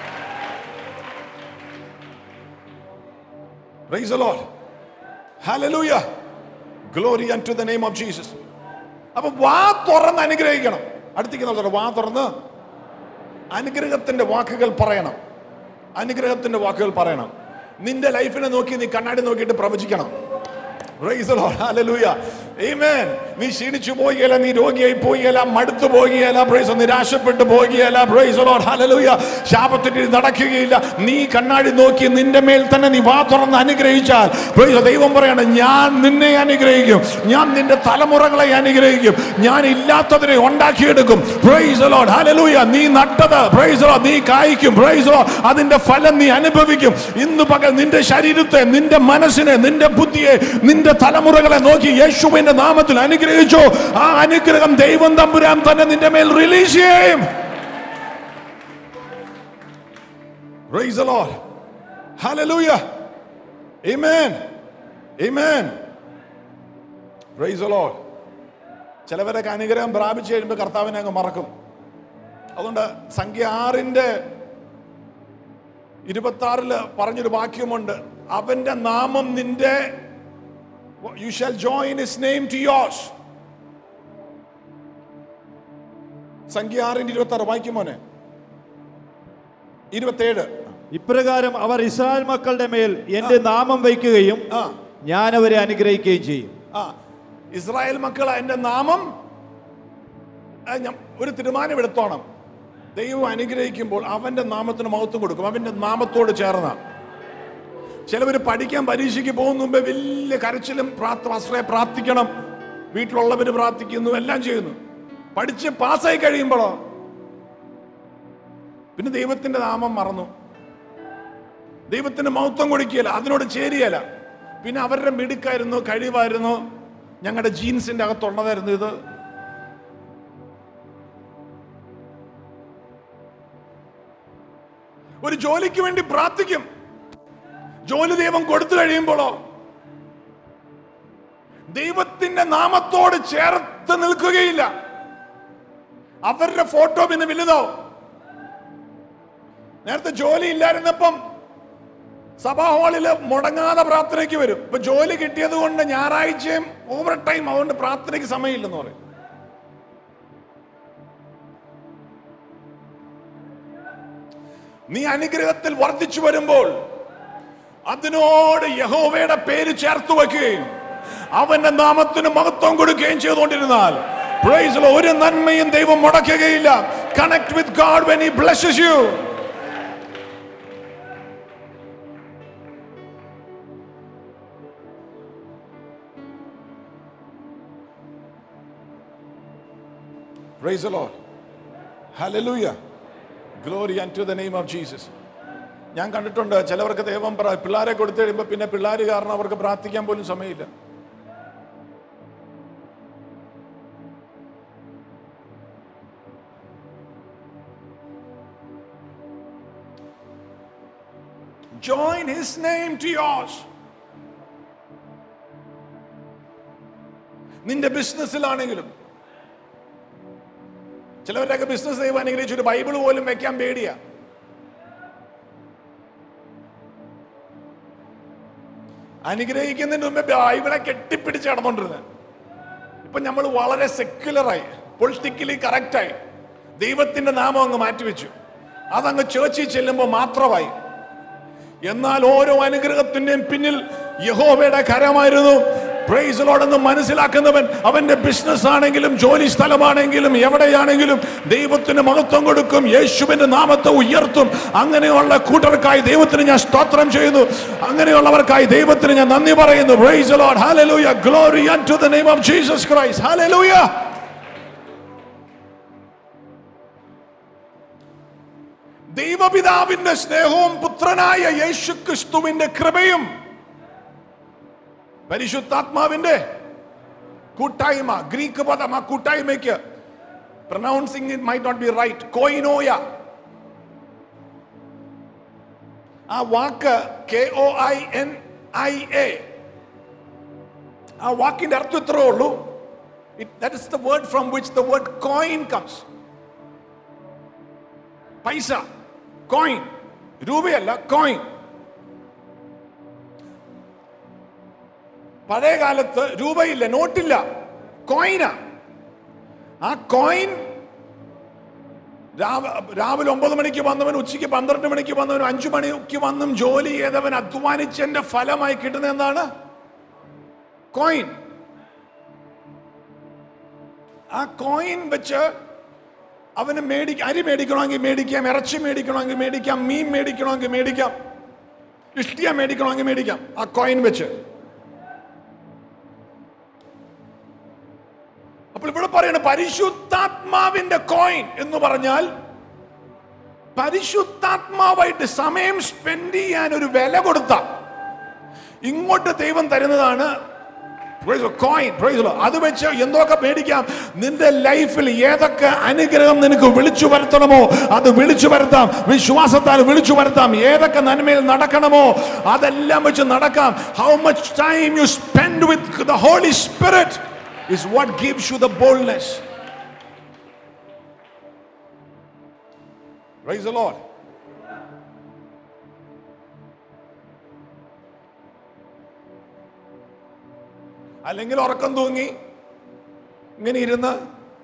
Praise the Lord. Hallelujah. Glory unto the name of Jesus. അപ്പൊ വാ തുറന്ന് അനുഗ്രഹിക്കണം അടുത്തേക്ക് വാ തുറന്ന് അനുഗ്രഹത്തിന്റെ വാക്കുകൾ പറയണം അനുഗ്രഹത്തിന്റെ വാക്കുകൾ പറയണം നിന്റെ ലൈഫിനെ നോക്കി നീ കണ്ണാടി നോക്കിയിട്ട് പ്രവചിക്കണം Praise the Lord. Hallelujah. Amen. നീ ക്ഷീണിച്ചു പോവുകയല്ല നീ രോഗിയായി പോവുകയല്ല മടുത്തു പോവുകയല്ല പ്രൈസ് നിരാശപ്പെട്ടു പോവുകയല്ല പ്രൈസ് ലോഡ് ഹല്ലേലൂയ ശാപത്തിൽ നടക്കുകയില്ല നീ കണ്ണാടി നോക്കി നിന്റെ മേൽ തന്നെ നീ വാ തുറന്ന് അനുഗ്രഹിച്ചാൽ പ്രൈസ് ദൈവം പറയണം ഞാൻ നിന്നെ അനുഗ്രഹിക്കും ഞാൻ നിന്റെ തലമുറകളെ അനുഗ്രഹിക്കും ഞാൻ ഇല്ലാത്തതിനെ ഉണ്ടാക്കിയെടുക്കും പ്രൈസ് ലോഡ് ഹല്ലേലൂയ നീ നട്ടത് പ്രൈസ് ലോഡ് നീ കായ്ക്കും പ്രൈസ് ലോഡ് അതിന്റെ ഫലം നീ അനുഭവിക്കും ഇന്ന് പകൽ നിന്റെ ശരീരത്തെ നിന്റെ മനസ്സിനെ നിന്റെ ബുദ്ധിയെ നിന്റെ തലമുറകളെ നോക്കി യേശുവിന്റെ നാമത്തിൽ അനുഗ്രഹിച്ചു ആ അനുഗ്രഹം ദൈവം തമ്പുരാൻ തന്നെ നിന്റെ മേൽ റിലീസ് ചെയ്യും Praise the Lord. Hallelujah. Amen. Amen. Praise the Lord. ചിലവരൊക്കെ അനുഗ്രഹം പ്രാപിച്ചു കഴിയുമ്പോൾ കർത്താവിനെ അങ്ങ് മറക്കും അതുകൊണ്ട് സംഖ്യ ആറിന്റെ ഇരുപത്തി ആറില് പറഞ്ഞൊരു വാക്യമുണ്ട് അവന്റെ നാമം നിന്റെ you shall join his name to yours സംഖ്യ ആറിന്റെ ഇരുപത്തി ആറ് വായിക്കുമോനെ ഇരുപത്തേഴ് ഇപ്രകാരം അവർ ഇസ്രായേൽ മക്കളുടെ മേൽ എന്റെ നാമം വയ്ക്കുകയും ആ ഞാൻ അവരെ അനുഗ്രഹിക്കുകയും ചെയ്യും ആ ഇസ്രായേൽ മക്കൾ എന്റെ നാമം ആ, ഞാൻ ഒരു തീരുമാനം എടുത്തോണം ദൈവം അനുഗ്രഹിക്കുമ്പോൾ അവന്റെ നാമത്തിന് മഹത്വം കൊടുക്കും അവന്റെ നാമത്തോട് ചേർന്ന ചിലവർ പഠിക്കാൻ പരീക്ഷയ്ക്ക് പോകുന്ന മുമ്പേ വലിയ കരച്ചിലും പ്രാർത്ഥ വസ്ത്രയെ പ്രാർത്ഥിക്കണം വീട്ടിലുള്ളവർ പ്രാർത്ഥിക്കുന്നു എല്ലാം ചെയ്യുന്നു പഠിച്ച് പാസ്സായി കഴിയുമ്പോഴോ പിന്നെ ദൈവത്തിന്റെ നാമം മറന്നു ദൈവത്തിന് മഹത്വം കൊടുക്കുകയില്ല അതിനോട് ചേരുകയില്ല പിന്നെ അവരുടെ മിടുക്കായിരുന്നു കഴിവായിരുന്നു ഞങ്ങളുടെ ജീൻസിന്റെ അകത്തുള്ളതായിരുന്നു ഇത് ഒരു ജോലിക്ക് വേണ്ടി പ്രാർത്ഥിക്കും ജോലി ദൈവം കൊടുത്തു കഴിയുമ്പോഴോ ദൈവത്തിന്റെ നാമത്തോട് ചേർത്ത് നിൽക്കുകയില്ല അവരുടെ ഫോട്ടോ പിന്നെ വലുതോ നേരത്തെ ജോലി ഇല്ലായിരുന്നപ്പം സഭാ ഹാളില് മുടങ്ങാതെ പ്രാർത്ഥനയ്ക്ക് വരും ഇപ്പൊ ജോലി കിട്ടിയത് കൊണ്ട് ഞായറാഴ്ചയും ഓവർ ടൈം അതുകൊണ്ട് പ്രാർത്ഥനയ്ക്ക് സമയമില്ലെന്ന് പറയും നീ അനുഗ്രഹത്തിൽ വർദ്ധിച്ചു വരുമ്പോൾ അതിനോട് യഹോവയുടെ പേര് ചേർത്ത് വെക്കുകയും അവന്റെ നാമത്തിന് മഹത്വം കൊടുക്കുകയും ചെയ്തുകൊണ്ടിരുന്നാൽ praise the Lord. ഒരു നന്മയും ദൈവം മുടക്കുകയില്ല connect with God when he blesses you Praise the Lord. Hallelujah. Glory unto the name of Jesus. ഞാൻ കണ്ടിട്ടുണ്ട് ചിലവർക്ക് ദൈവം പ്ര- പിള്ളാരെ കൊടുത്തു കഴിയുമ്പോൾ പിന്നെ പിള്ളേർ കാരണം അവർക്ക് പ്രാർത്ഥിക്കാൻ പോലും സമയമില്ല Join his name to yours. നിന്റെ ബിസിനസ്സിലാണെങ്കിലും ചിലവരൊക്കെ ബിസിനസ് ദൈവം അനുഗ്രഹിച്ചു ഒരു ബൈബിൾ പോലും വെക്കാൻ പേടിയാ അനുഗ്രഹിക്കുന്നതിന് മുമ്പേ ബൈബിളെ കെട്ടിപ്പിടിച്ച് നടന്നുകൊണ്ടിരുന്നത് ഇപ്പൊ നമ്മൾ വളരെ സെക്യുലറായി പൊളിറ്റിക്കലി കറക്റ്റായി ദൈവത്തിന്റെ നാമം അങ്ങ് മാറ്റിവെച്ചു അതങ്ങ് ചേർച്ചിൽ ചെല്ലുമ്പോൾ മാത്രമായി എന്നാൽ ഓരോ അനുഗ്രഹത്തിന്റെയും പിന്നിൽ യഹോവയുടെ കരമായിരുന്നു പ്രൈസ് ലോടെന്ന് മനസ്സിലാക്കുന്നവൻ അവന്റെ ബിസിനസ് ആണെങ്കിലും ജോലി സ്ഥലമാണെങ്കിലും എവിടെയാണെങ്കിലും ദൈവത്തിന് മഹത്വം കൊടുക്കും യേശുവിന്റെ നാമത്തെ ഉയർത്തും അങ്ങനെയുള്ള കൂട്ടർക്കായി ദൈവത്തിന് ഞാൻ സ്തോത്രം ചെയ്യുന്നു അങ്ങനെയുള്ളവർക്കായി ദൈവത്തിന് ഞാൻ നന്ദി പറയുന്നു praise Lord hallelujah glory to the name of Jesus Christ hallelujah ദൈവപിതാവിന്റെ സ്നേഹവും പുത്രനായ യേശു ക്രിസ്തുവിന്റെ കൃപയും പരിശുദ്ധാത്മാവിന്റെ കൂട്ടായ്മ ഗ്രീക്ക് പദം ആ കൂട്ടായ്മയ്ക്ക് pronouncing it might not be right കോയിനോയ ആ വാക്ക് K O I N I A ആ വാക്കിന്റെ അർത്ഥം ഇത്രേ ഉള്ളൂ that is the word from which the word coin comes paisa coin രൂപയല്ല കോയിൻ പഴയ കാലത്ത് രൂപയില്ല നോട്ടില്ല കോയിനാ ആ കോയിൻ രാവിലെ ഒമ്പത് മണിക്ക് വന്നവൻ ഉച്ചയ്ക്ക് പന്ത്രണ്ട് മണിക്ക് വന്നവൻ അഞ്ചു മണിക്ക് വന്നും ജോലി ചെയ്തവൻ അധ്വാനിച്ചതിന്റെ ഫലമായി കിട്ടുന്ന എന്താണ് കോയിൻ ആ കോയിൻ വെച്ച് അവന് മേടി അരി മേടിക്കണമെങ്കിൽ മേടിക്കാം ഇറച്ചി മേടിക്കണമെങ്കിൽ മേടിക്കാം മീൻ മേടിക്കണമെങ്കിൽ മേടിക്കാം ഇഷ്ടിയ മേടിക്കണമെങ്കിൽ മേടിക്കാം ആ കോയിൻ വെച്ച് അപ്പോൾ ഇവിടെ പറയണ പരിശുദ്ധാത്മാവിന്റെ കോയിൻ എന്ന് പറഞ്ഞാൽ പരിശുദ്ധാത്മാവായിട്ട് സമയം സ്പെൻഡ് ചെയ്യാൻ ഒരു വില കൊടുത്ത ഇങ്ങോട്ട് ദൈവം തരുന്നതാണ് കോയിൻ അത് വെച്ച് എന്തൊക്കെ മേടിക്കാം നിന്റെ ലൈഫിൽ ഏതൊക്കെ അനുഗ്രഹം നിനക്ക് വിളിച്ചു വരുത്തണമോ അത് വിളിച്ചു വരുത്താം വിശ്വാസത്താൽ വിളിച്ചു വരുത്താം ഏതൊക്കെ നന്മയിൽ നടക്കണമോ അതെല്ലാം വെച്ച് നടക്കാം how much time you spend with the Holy Spirit is what gives you the boldness. Praise the Lord. അല്ലെങ്കിൽ ഉറക്കം തൂങ്ങി ഇങ്ങനെ ഇരുന്ന്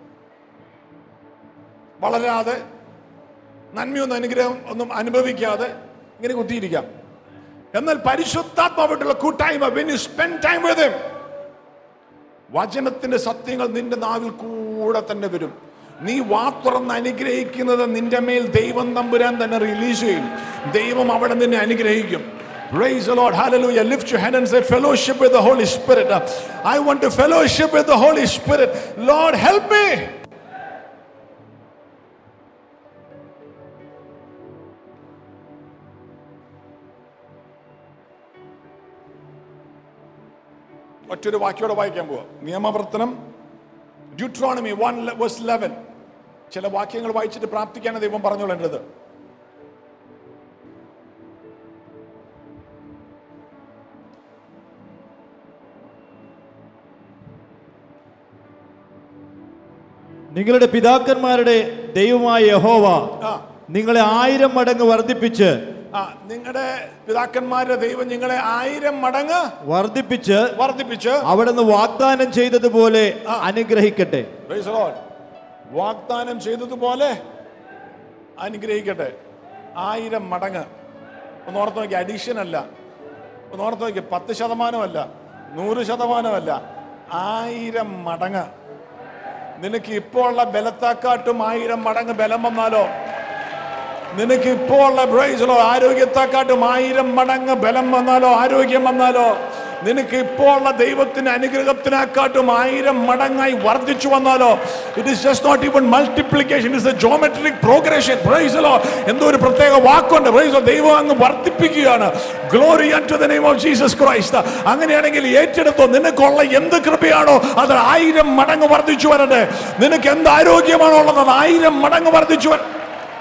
വളരാതെ നന്മയൊന്നും അനുഗ്രഹം ഒന്നും അനുഭവിക്കാതെ ഇങ്ങനെ കുത്തിയിരിക്കാം എന്നാൽ പരിശുദ്ധാത്മാവായിട്ടുള്ള കൂട്ടായ്മ when you spend time with him വചനത്തിന്റെ സത്യങ്ങൾ നിന്റെ നാവിൽ കൂടെ തന്നെ വരും നീ വാ തുറന്ന് അനുഗ്രഹിക്കുന്നത് നിന്റെ മേൽ ദൈവം തമ്പുരാൻ തന്നെ റിലീസ് ചെയ്യും ദൈവം അവിടെ നിന്നെ അനുഗ്രഹിക്കും Praise the Lord. Hallelujah. Lift your hand and say, Fellowship with the Holy Spirit. I want to fellowship with the Holy Spirit. Lord, help me. ഒറ്റൊരു വാക്യോടെ വായിക്കാൻ പോവാം നിയമവർത്തനം ഡ്യൂട്രോണമി വൺ വേഴ്സ് ലെവൻ ചില വാക്യങ്ങൾ വായിച്ചിട്ട് പ്രാർത്ഥിക്കാനാണ് ദൈവം പറഞ്ഞോളേണ്ടത് നിങ്ങളുടെ പിതാക്കന്മാരുടെ ദൈവമായ യഹോവ ആ നിങ്ങളെ ആയിരം മടങ്ങ് വർദ്ധിപ്പിച്ച് ആ നിങ്ങളുടെ പിതാക്കന്മാരുടെ ദൈവം നിങ്ങളെ ആയിരം മടങ്ങ് വർദ്ധിപ്പിച്ച് വർദ്ധിപ്പിച്ച് അവിടുന്ന് വാഗ്ദാനം ചെയ്തതുപോലെ അനുഗ്രഹിക്കട്ടെ Praise the Lord. വാഗ്ദാനം ചെയ്തതുപോലെ അനുഗ്രഹിക്കട്ടെ ആയിരം മടങ്ങ് ഒന്ന് ഓർത്ത് നോക്കി അഡീഷൻ അല്ല ഒന്ന് ഓർത്ത് നോക്കി പത്ത് ശതമാനമല്ല നൂറ് ശതമാനമല്ല ആയിരം മടങ്ങ് നിനക്ക് ഇപ്പോൾ ഉള്ള ബലത്താക്കാട്ടും ആയിരം മടങ്ങ് ബലം വന്നാലോ നിനക്ക് ഇപ്പോൾ ഉള്ള ബ്രൈസലോ ആരോഗ്യത്തെക്കാട്ടും ആയിരം മടങ്ങ് ബലം വന്നാലോ ആരോഗ്യം വന്നാലോ നിനക്ക് ഇപ്പോൾ ഉള്ള ദൈവത്തിന്റെ അനുഗ്രഹത്തിനെക്കാട്ടും ആയിരം മടങ്ങായി വർദ്ധിച്ചു വന്നാലോ it is just not even multiplication is a geometric progression ബ്രൈസലോ എന്തോ ഒരു പ്രത്യേക വാക്കുണ്ട് ബ്രൈസോ ദൈവം അങ്ങ് വർദ്ധിപ്പിക്കുകയാണ് glory to the name of Jesus Christ അങ്ങനെയാണെങ്കിൽ ഏറ്റെടുത്തോ നിനക്കുള്ള എന്ത് കൃപയാണോ അത് ആയിരം മടങ്ങ് വർദ്ധിച്ചു വരട്ടെ നിനക്ക് എന്ത് ആരോഗ്യമാണോ ഉള്ളത് അത് ആയിരം മടങ്ങ് വർദ്ധിച്ചു വരട്ടെ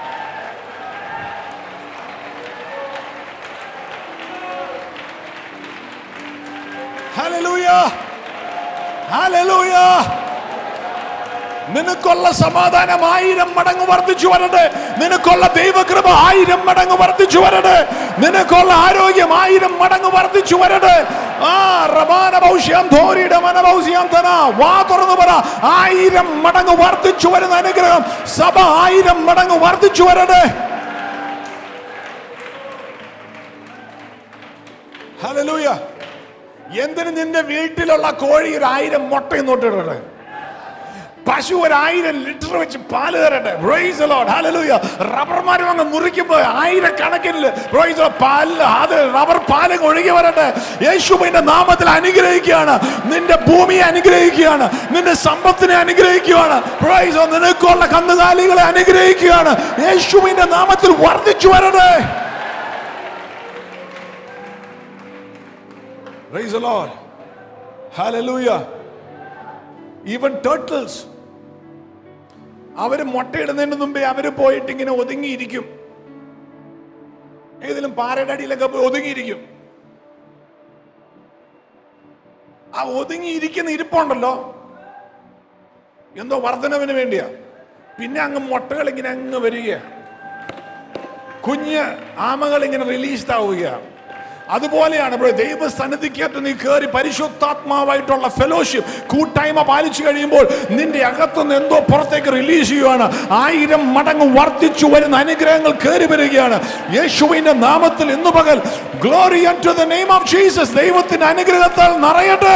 Hallelujah. Hallelujah. നിനക്കുള്ള സമാധാനം ആയിരം മടങ്ങ് വർദ്ധിച്ചു വരട്ടെ നിനക്കുള്ള ദൈവകൃപ ആയിരം മടങ്ങ് വർദ്ധിച്ചു വരട്ടെ നിനക്കുള്ള ആരോഗ്യം ആയിരം മടങ്ങ് വർദ്ധിച്ചു വരട്ടെ ആ റബാന ഭൗഷ്യം ധോരിയുടെ മനഭൗഷ്യം തന വാ തുറന്നു പറ ആയിരം മടങ്ങ് വർദ്ധിച്ചു വരുന്ന അനുഗ്രഹം സഭ ആയിരം മടങ്ങ് വർദ്ധിച്ചു വരട്ടെ ഹല്ലേലൂയ എന്തിന് നിന്റെ വീട്ടിലുള്ള കോഴി ഒരു ആയിരം മുട്ട ഇന്നോട്ടിടട്ടെ പശു ഒരു ആയിരം ലിറ്റർ വെച്ച് പാല് തരട്ടെ Praise the Lord. Hallelujah. റബ്ബർമാരും അങ്ങ് മുറിക്കുമ്പോൾ ആയിരക്കണക്കിന് Praise the Lord. പാലില് അത് റബ്ബർ പാല് ഒഴുകി വരട്ടെ യേശുവിന്റെ നാമത്തിൽ അനുഗ്രഹിക്കുകയാണ് നിന്റെ ഭൂമിയെ അനുഗ്രഹിക്കുകയാണ് നിന്റെ സമ്പത്തിനെ അനുഗ്രഹിക്കുകയാണ് Praise the Lord. നിനക്കുള്ള കന്നുകാലികളെ അനുഗ്രഹിക്കുകയാണ് യേശുവിന്റെ നാമത്തിൽ വർദ്ധിച്ചു വരട്ടെ Praise the Lord. Hallelujah. Even turtles. അവര് മുട്ടയിടുന്നതിന് മുമ്പേ അവര് പോയിട്ട് ഇങ്ങനെ ഒതുങ്ങിയിരിക്കും ഏതെങ്കിലും പാറയുടെ അടിയിലൊക്കെ പോയി ഒതുങ്ങിയിരിക്കും ആ ഒതുങ്ങിയിരിക്കുന്ന ഇരിപ്പുണ്ടല്ലോ എന്തോ വർധനവിന് വേണ്ടിയാ പിന്നെ അങ്ങ് മുട്ടകൾ ഇങ്ങനെ അങ്ങ് വരിക കുഞ്ഞ് ആമകൾ ഇങ്ങനെ റിലീസ്ഡ് ആവുകയാണ് അതുപോലെയാണ് ഇവിടെ ദൈവസന്നിധിക്കകത്ത് നീ കയറി പരിശുദ്ധാത്മാവായിട്ടുള്ള ഫെലോഷിപ്പ് കൂട്ടായ്മ പാലിച്ചു കഴിയുമ്പോൾ നിന്റെ അകത്തുനിന്ന് എന്തോ പുറത്തേക്ക് റിലീസ് ചെയ്യുകയാണ് ആയിരം മടങ്ങ് വർദ്ധിച്ചു വരുന്ന അനുഗ്രഹങ്ങൾ കയറി വരികയാണ് യേശുവിന്റെ നാമത്തിൽ ഇന്നു പകൽ glory to the name of Jesus ദൈവത്തിന്റെ അനുഗ്രഹത്താൽ നിറയട്ടെ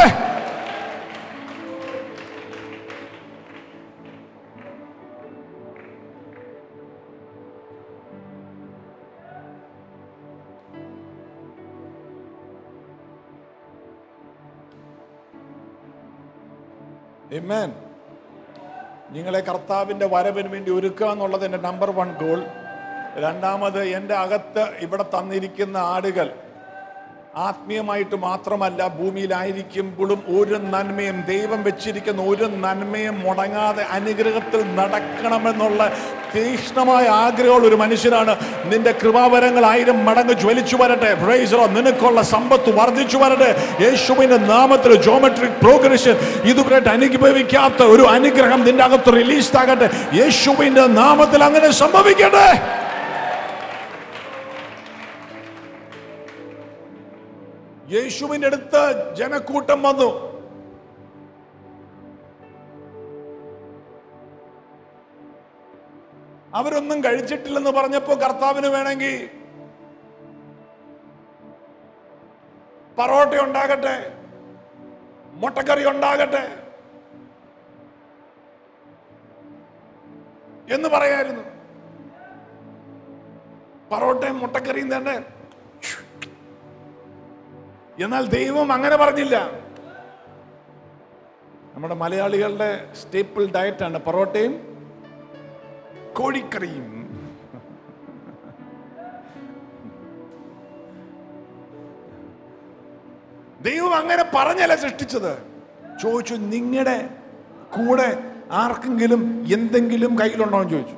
Amen. നിങ്ങളെ കർത്താവിന്റെ വരവിന് വേണ്ടി ഒരുക്കുക എന്നുള്ളത് എൻ്റെ നമ്പർ വൺ ഗോൾ രണ്ടാമത് എൻ്റെ അകത്ത് ഇവിടെ തന്നിരിക്കുന്ന ആടുകൾ ആത്മീയമായിട്ട് മാത്രമല്ല ഭൂമിയിലായിരിക്കുമ്പോഴും ഒരു നന്മയും ദൈവം വെച്ചിരിക്കുന്ന ഒരു നന്മയും മുടങ്ങാതെ അനുഗ്രഹത്തിൽ നടക്കണമെന്നുള്ള തീക്ഷ്ണമായ ആഗ്രഹമുള്ള ഒരു മനുഷ്യനാണ് നിന്റെ കൃപാവരങ്ങൾ ആയിരം മടങ്ങ് ജ്വലിച്ചു വരട്ടെ പ്രൈസറോ നിനക്കുള്ള സമ്പത്ത് വർദ്ധിച്ചു വരട്ടെ യേശുവിന്റെ നാമത്തിൽ ജോമെട്രിക് പ്രോഗ്രഷൻ ഇതുവരെ അനുഭവിക്കാത്ത ഒരു അനുഗ്രഹം നിന്റെ അകത്ത് റിലീസ് ആകട്ടെ യേശുവിന്റെ നാമത്തിൽ അങ്ങനെ സംഭവിക്കട്ടെ യേശുവിന്റെ അടുത്ത് ജനക്കൂട്ടം വന്നു അവരൊന്നും കഴിച്ചിട്ടില്ലെന്ന് പറഞ്ഞപ്പോ കർത്താവിന് വേണമെങ്കിൽ പറോട്ട ഉണ്ടാകട്ടെ മുട്ടക്കറി ഉണ്ടാകട്ടെ എന്ന് പറയായിരുന്നു പറോട്ടയും മുട്ടക്കറിയും തന്നെ എന്നാൽ ദൈവം അങ്ങനെ പറഞ്ഞില്ല നമ്മുടെ മലയാളികളുടെ സ്റ്റേപ്പിൾ ഡയറ്റാണ് പൊറോട്ടയും കോഴിക്കറിയും ദൈവം അങ്ങനെ പറഞ്ഞല്ല സൃഷ്ടിച്ചത് ചോദിച്ചു നിങ്ങളുടെ കൂടെ ആർക്കെങ്കിലും എന്തെങ്കിലും കയ്യിലുണ്ടോ എന്ന് ചോദിച്ചു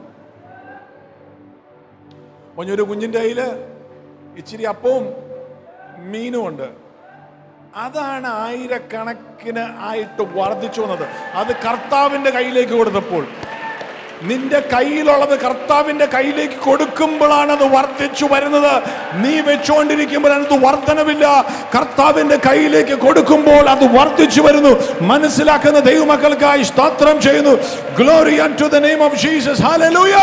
ഒരു കുഞ്ഞിന്റെ കയ്യില് ഇച്ചിരി അപ്പവും മീനും ഉണ്ട് അതാണ് ആയിരക്കണക്കിന് ആയിട്ട് വർദ്ധിച്ചു വന്നത് അത് കർത്താവിന്റെ കയ്യിലേക്ക് കൊടുത്തപ്പോൾ നിന്റെ കയ്യിലുള്ളത് കർത്താവിന്റെ കയ്യിലേക്ക് കൊടുക്കുമ്പോഴാണ് അത് വർദ്ധിച്ചു വരുന്നത് നീ വെച്ചുകൊണ്ടിരിക്കുമ്പോൾ അതിനകത്ത് വർധനമില്ല കർത്താവിന്റെ കയ്യിലേക്ക് കൊടുക്കുമ്പോൾ അത് വർദ്ധിച്ചു വരുന്നു മനസ്സിലാക്കുന്ന ദൈവമക്കൾക്കായി സ്തോത്രം ചെയ്യുന്നു glory to the name of Jesus hallelujah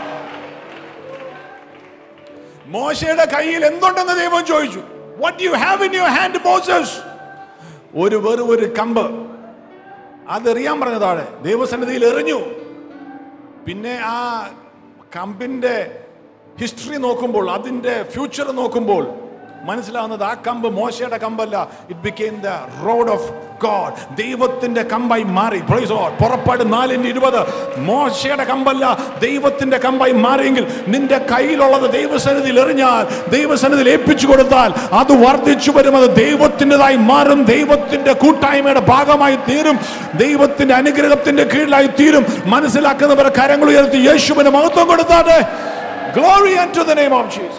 മോശയുടെ കയ്യിൽ എന്തുണ്ടെന്ന് ദൈവം ചോദിച്ചു what you have in your hand Moses ഒരു വെറും ഒരു കമ്പ് അതെറിയാൻ പറഞ്ഞതാണ് ദൈവസന്നിധിയിൽ എറിഞ്ഞു പിന്നെ ആ കമ്പിന്റെ ഹിസ്റ്ററി നോക്കുമ്പോൾ അതിന്റെ ഫ്യൂച്ചർ നോക്കുമ്പോൾ മനസ്സിലാവുന്നത് ആ കമ്പ് മോശയുടെ കമ്പല്ല it became the rod of God ദൈവത്തിന്റെ കമ്പായി മാറി Praise the Lord. പുറപ്പാട് നാലിന്റെ ഇരുപത് മോശയുടെ കമ്പല്ല ദൈവത്തിന്റെ കമ്പായി മാറിയെങ്കിൽ നിന്റെ കയ്യിലുള്ളത് ദൈവസന്നിധിയിൽ എറിഞ്ഞാൽ ദൈവസന്നിധിയിൽ ഏൽപ്പിച്ചു കൊടുത്താൽ അത് വർദ്ധിച്ചു വരും അത് ദൈവത്തിൻ്റെതായി മാറും ദൈവത്തിന്റെ കൂട്ടായ്മയുടെ ഭാഗമായി തീരും ദൈവത്തിന്റെ അനുഗ്രഹത്തിന്റെ കീഴിലായി തീരും മനസ്സിലാക്കുന്നവരെ കരങ്ങൾ ഉയർത്തി യേശുവിന് മഹത്വം കൊടുത്താട്ടെ glory to the name of Jesus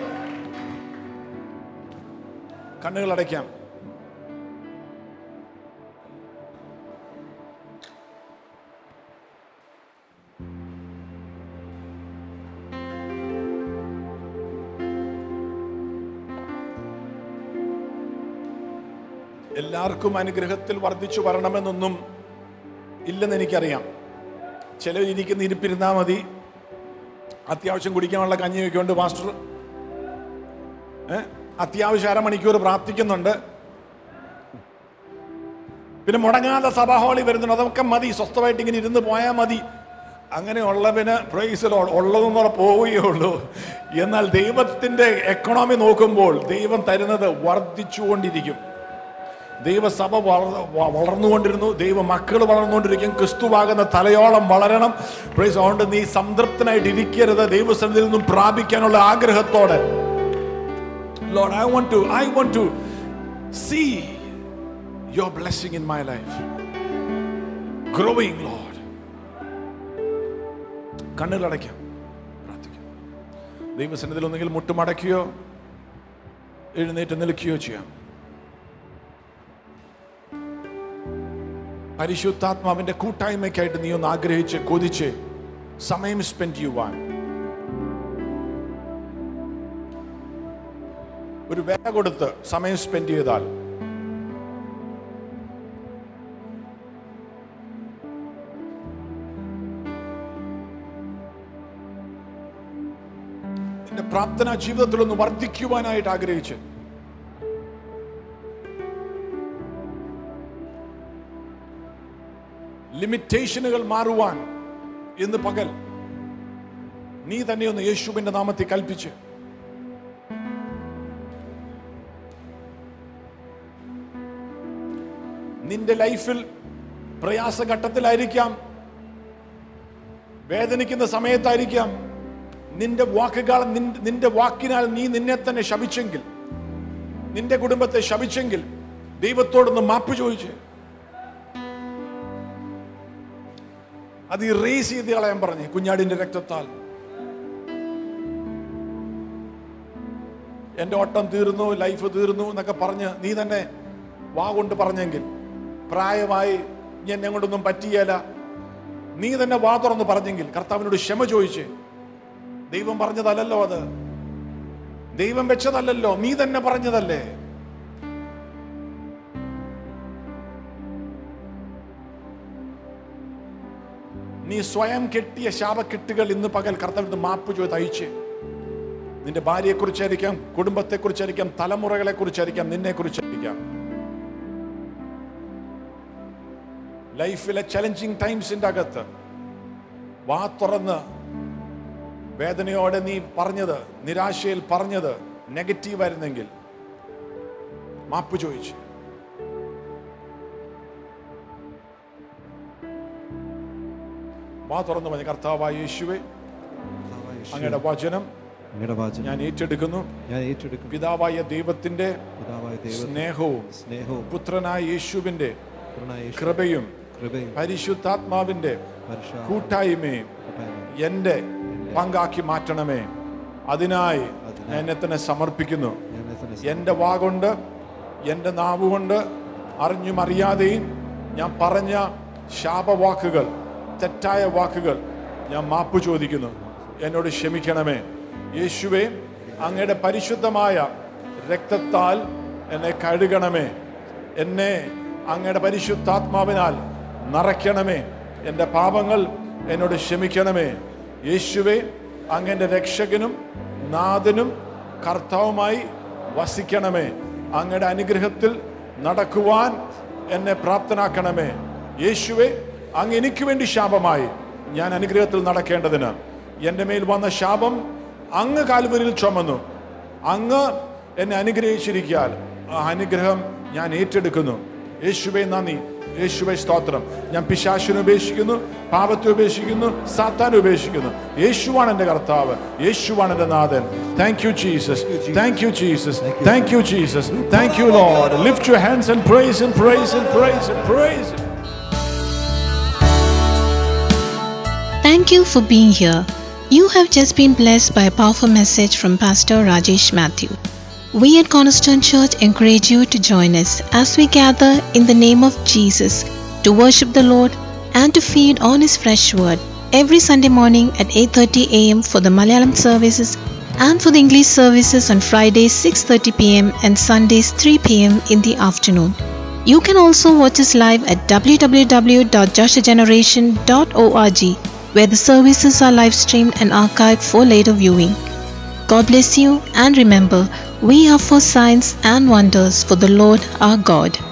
കണ്ണുകൾ അടയ്ക്കാം എല്ലാവർക്കും അനുഗ്രഹത്തിൽ വർദ്ധിച്ചു വരണമെന്നൊന്നും ഇല്ലെന്ന് എനിക്കറിയാം ചിലർ ഇരിക്കുന്ന ഇരിപ്പിരുന്നാൽ മതി അത്യാവശ്യം കുടിക്കാനുള്ള കഞ്ഞി വെക്കൊണ്ട് മാസ്റ്റർ ഏ? അത്യാവശ്യം അരമണിക്കൂർ പ്രാർത്ഥിക്കുന്നുണ്ട് പിന്നെ മുടങ്ങാതെ സഭാഹോളി വരുന്നുണ്ട് അതൊക്കെ മതി സ്വസ്ഥമായിട്ട് ഇങ്ങനെ ഇരുന്ന് പോയാൽ മതി അങ്ങനെയുള്ളവന് പ്രൈസിലോ ഉള്ളതെന്ന് പറഞ്ഞാൽ പോവുകയുള്ളൂ എന്നാൽ ദൈവത്തിന്റെ എക്കണോമി നോക്കുമ്പോൾ ദൈവം തരുന്നത് വർദ്ധിച്ചുകൊണ്ടിരിക്കും ദൈവസഭ വളർ- വ- വളർന്നുകൊണ്ടിരുന്നു ദൈവ മക്കൾ വളർന്നുകൊണ്ടിരിക്കും ക്രിസ്തുവാകുന്ന തലയോളം വളരണം പ്രൈസ് അതുകൊണ്ട് നീ സംതൃപ്തനായിട്ട് ഇരിക്കരുത് ദൈവസന്നിധിയിൽ നിന്നും പ്രാപിക്കാനുള്ള ആഗ്രഹത്തോടെ Lord, I want to, I want to see your blessing in my life. Growing, Lord. കണ്ണുകളടയ്ക്കാം പ്രാർത്ഥിക്കാം ദൈവസന്നിധിയിൽ ഒന്നെങ്കിൽ മുട്ടുമടക്കുകയോ എഴുന്നേറ്റ് നിൽക്കുകയോ ചെയ്യാം പരിശുദ്ധാത്മാവിന്റെ കൂട്ടായ്മയ്ക്കായിട്ട് നീ ഒന്ന് ആഗ്രഹിച്ച് കൊതിച്ച് സമയം സ്പെൻഡ് ചെയ്യുവാൻ ഒരു വില കൊടുത്ത് സമയം സ്പെൻഡ് ചെയ്താൽ നിന്റെ പ്രാർത്ഥനാ ജീവിതത്തിൽ ഒന്ന് വർദ്ധിക്കുവാനായിട്ട് ആഗ്രഹിച്ച് ലിമിറ്റേഷനുകൾ മാറുവാൻ ഇന്ന് പകൽ നീ തന്നെ ഒന്ന് യേശുവിന്റെ നാമത്തിൽ കൽപ്പിച്ച് നിന്റെ ലൈഫിൽ പ്രയാസഘട്ടത്തിലായിരിക്കാം വേദനിക്കുന്ന സമയത്തായിരിക്കാം നിന്റെ വാക്കുകൾ നിൻ- നിന്റെ വാക്കിനാൽ നീ നിന്നെ തന്നെ ശപിച്ചെങ്കിൽ നിന്റെ കുടുംബത്തെ ശപിച്ചെങ്കിൽ ദൈവത്തോടൊന്ന് മാപ്പ് ചോദിച്ച് അത് ഇറേസ് ചെയ്ത് കളയാൻ പറഞ്ഞു കുഞ്ഞാടിന്റെ രക്തത്താൽ എന്റെ ഓട്ടം തീർന്നു ലൈഫ് തീർന്നു എന്നൊക്കെ പറഞ്ഞ് നീ തന്നെ വാ കൊണ്ട് പറഞ്ഞെങ്കിൽ പ്രായമായി ഇനി എന്നെ കൊണ്ടൊന്നും പറ്റിയല്ല നീ തന്നെ വാ തുറന്ന് പറഞ്ഞെങ്കിൽ കർത്താവിനോട് ക്ഷമ ചോദിച്ച് ദൈവം പറഞ്ഞതല്ലല്ലോ അത് ദൈവം വെച്ചതല്ലല്ലോ നീ തന്നെ പറഞ്ഞതല്ലേ നീ സ്വയം കെട്ടിയ ശാപക്കെട്ടുകൾ ഇന്ന് പകൽ കർത്താവിന് മാപ്പ് ചോദിച്ച് അയച്ച് നിന്റെ ഭാര്യയെ കുറിച്ചായിരിക്കാം കുടുംബത്തെ കുറിച്ചായിരിക്കാം തലമുറകളെ കുറിച്ചായിരിക്കാം നിന്നെ കുറിച്ചായിരിക്കാം ലൈഫിലെ ചലഞ്ചിങ് ടൈംസിന്റെ അകത്ത് വാ തുറന്ന് വേദനയോടെ നീ പറഞ്ഞത് നിരാശയിൽ പറഞ്ഞത് നെഗറ്റീവ് ആയിരുന്നെങ്കിൽ മാപ്പ് ചോദിച്ചു വാ തുറന്ന് പറഞ്ഞ കർത്താവായ യേശുവെ അങ്ങയുടെ വചനം അങ്ങയുടെ വാചനം ഞാൻ ഏറ്റെടുക്കുന്നു ഞാൻ ഏറ്റെടുക്കും പിതാവായ ദൈവത്തിന്റെ പിതാവായ ദൈവ സ്നേഹവും സ്നേഹവും പുത്രനായ യേശുവിന്റെ പൂർണ്ണമായ യേശു കൃപയും കൃപയും പരിശുദ്ധാത്മാവിന്റെ പരിശുദ്ധ കൂട്ടായ്മയും എന്റെ പങ്കാക്കി മാറ്റണമേ അതിനായി ഞാൻ എന്നെ തന്നെ സമർപ്പിക്കുന്നു ഞാൻ തന്നെ എൻ്റെ വാഗൊണ്ട് എൻ്റെ നാവുകൊണ്ട് അറിഞ്ഞും അറിയാതെയും ഞാൻ പറഞ്ഞ ശാപവാക്കുകൾ തെറ്റായ വാക്കുകൾ ഞാൻ മാപ്പ് ചോദിക്കുന്നു എന്നോട് ക്ഷമിക്കണമേ യേശുവേ അങ്ങയുടെ പരിശുദ്ധമായ രക്തത്താൽ എന്നെ കഴുകണമേ എന്നെ അങ്ങയുടെ പരിശുദ്ധാത്മാവിനാൽ നിറയ്ക്കണമേ എൻ്റെ പാപങ്ങൾ എന്നോട് ക്ഷമിക്കണമേ യേശുവേ അങ്ങൻ്റെ രക്ഷകനും നാഥനും കർത്താവുമായി വസിക്കണമേ അങ്ങയുടെ അനുഗ്രഹത്തിൽ നടക്കുവാൻ എന്നെ പ്രാപ്തനാക്കണമേ യേശുവെ അങ്ങ് എനിക്ക് വേണ്ടി ശാപമായി ഞാൻ അനുഗ്രഹത്തിൽ നടക്കേണ്ടതിന് എൻ്റെ മേൽ വന്ന ശാപം അങ്ങ് കാൽവരിൽ ചുമന്നു അങ്ങ് എന്നെ അനുഗ്രഹിച്ചിരിക്കാൻ ആ അനുഗ്രഹം ഞാൻ ഏറ്റെടുക്കുന്നു യേശുവെ നന്ദി യേശുവെ സ്തോത്രം ഞാൻ പിശാശിനെ ഉപേക്ഷിക്കുന്നു പാപത്തെ ഉപേക്ഷിക്കുന്നു സാത്താനെ ഉപേക്ഷിക്കുന്നു യേശുവാണ് എൻ്റെ കർത്താവ് യേശുവാണ് എൻ്റെ നാഥൻ thank you Jesus thank you Jesus thank you Jesus thank you Lord lift your hands and praise and praise and praise and praise Thank you for being here. You have just been blessed by a powerful message from Pastor Rajesh Matthew. We at Cornerstone Church encourage you to join us as we gather in the name of Jesus to worship the Lord and to feed on his fresh word every Sunday morning at 8:30 a.m. for the Malayalam services and for the English services on Fridays 6:30 p.m. and Sundays 3 p.m. in the afternoon. You can also watch us live at www.joshageneration.org, where the services are live streamed and archived for later viewing. God bless you and remember, we are for signs and wonders for the Lord our God.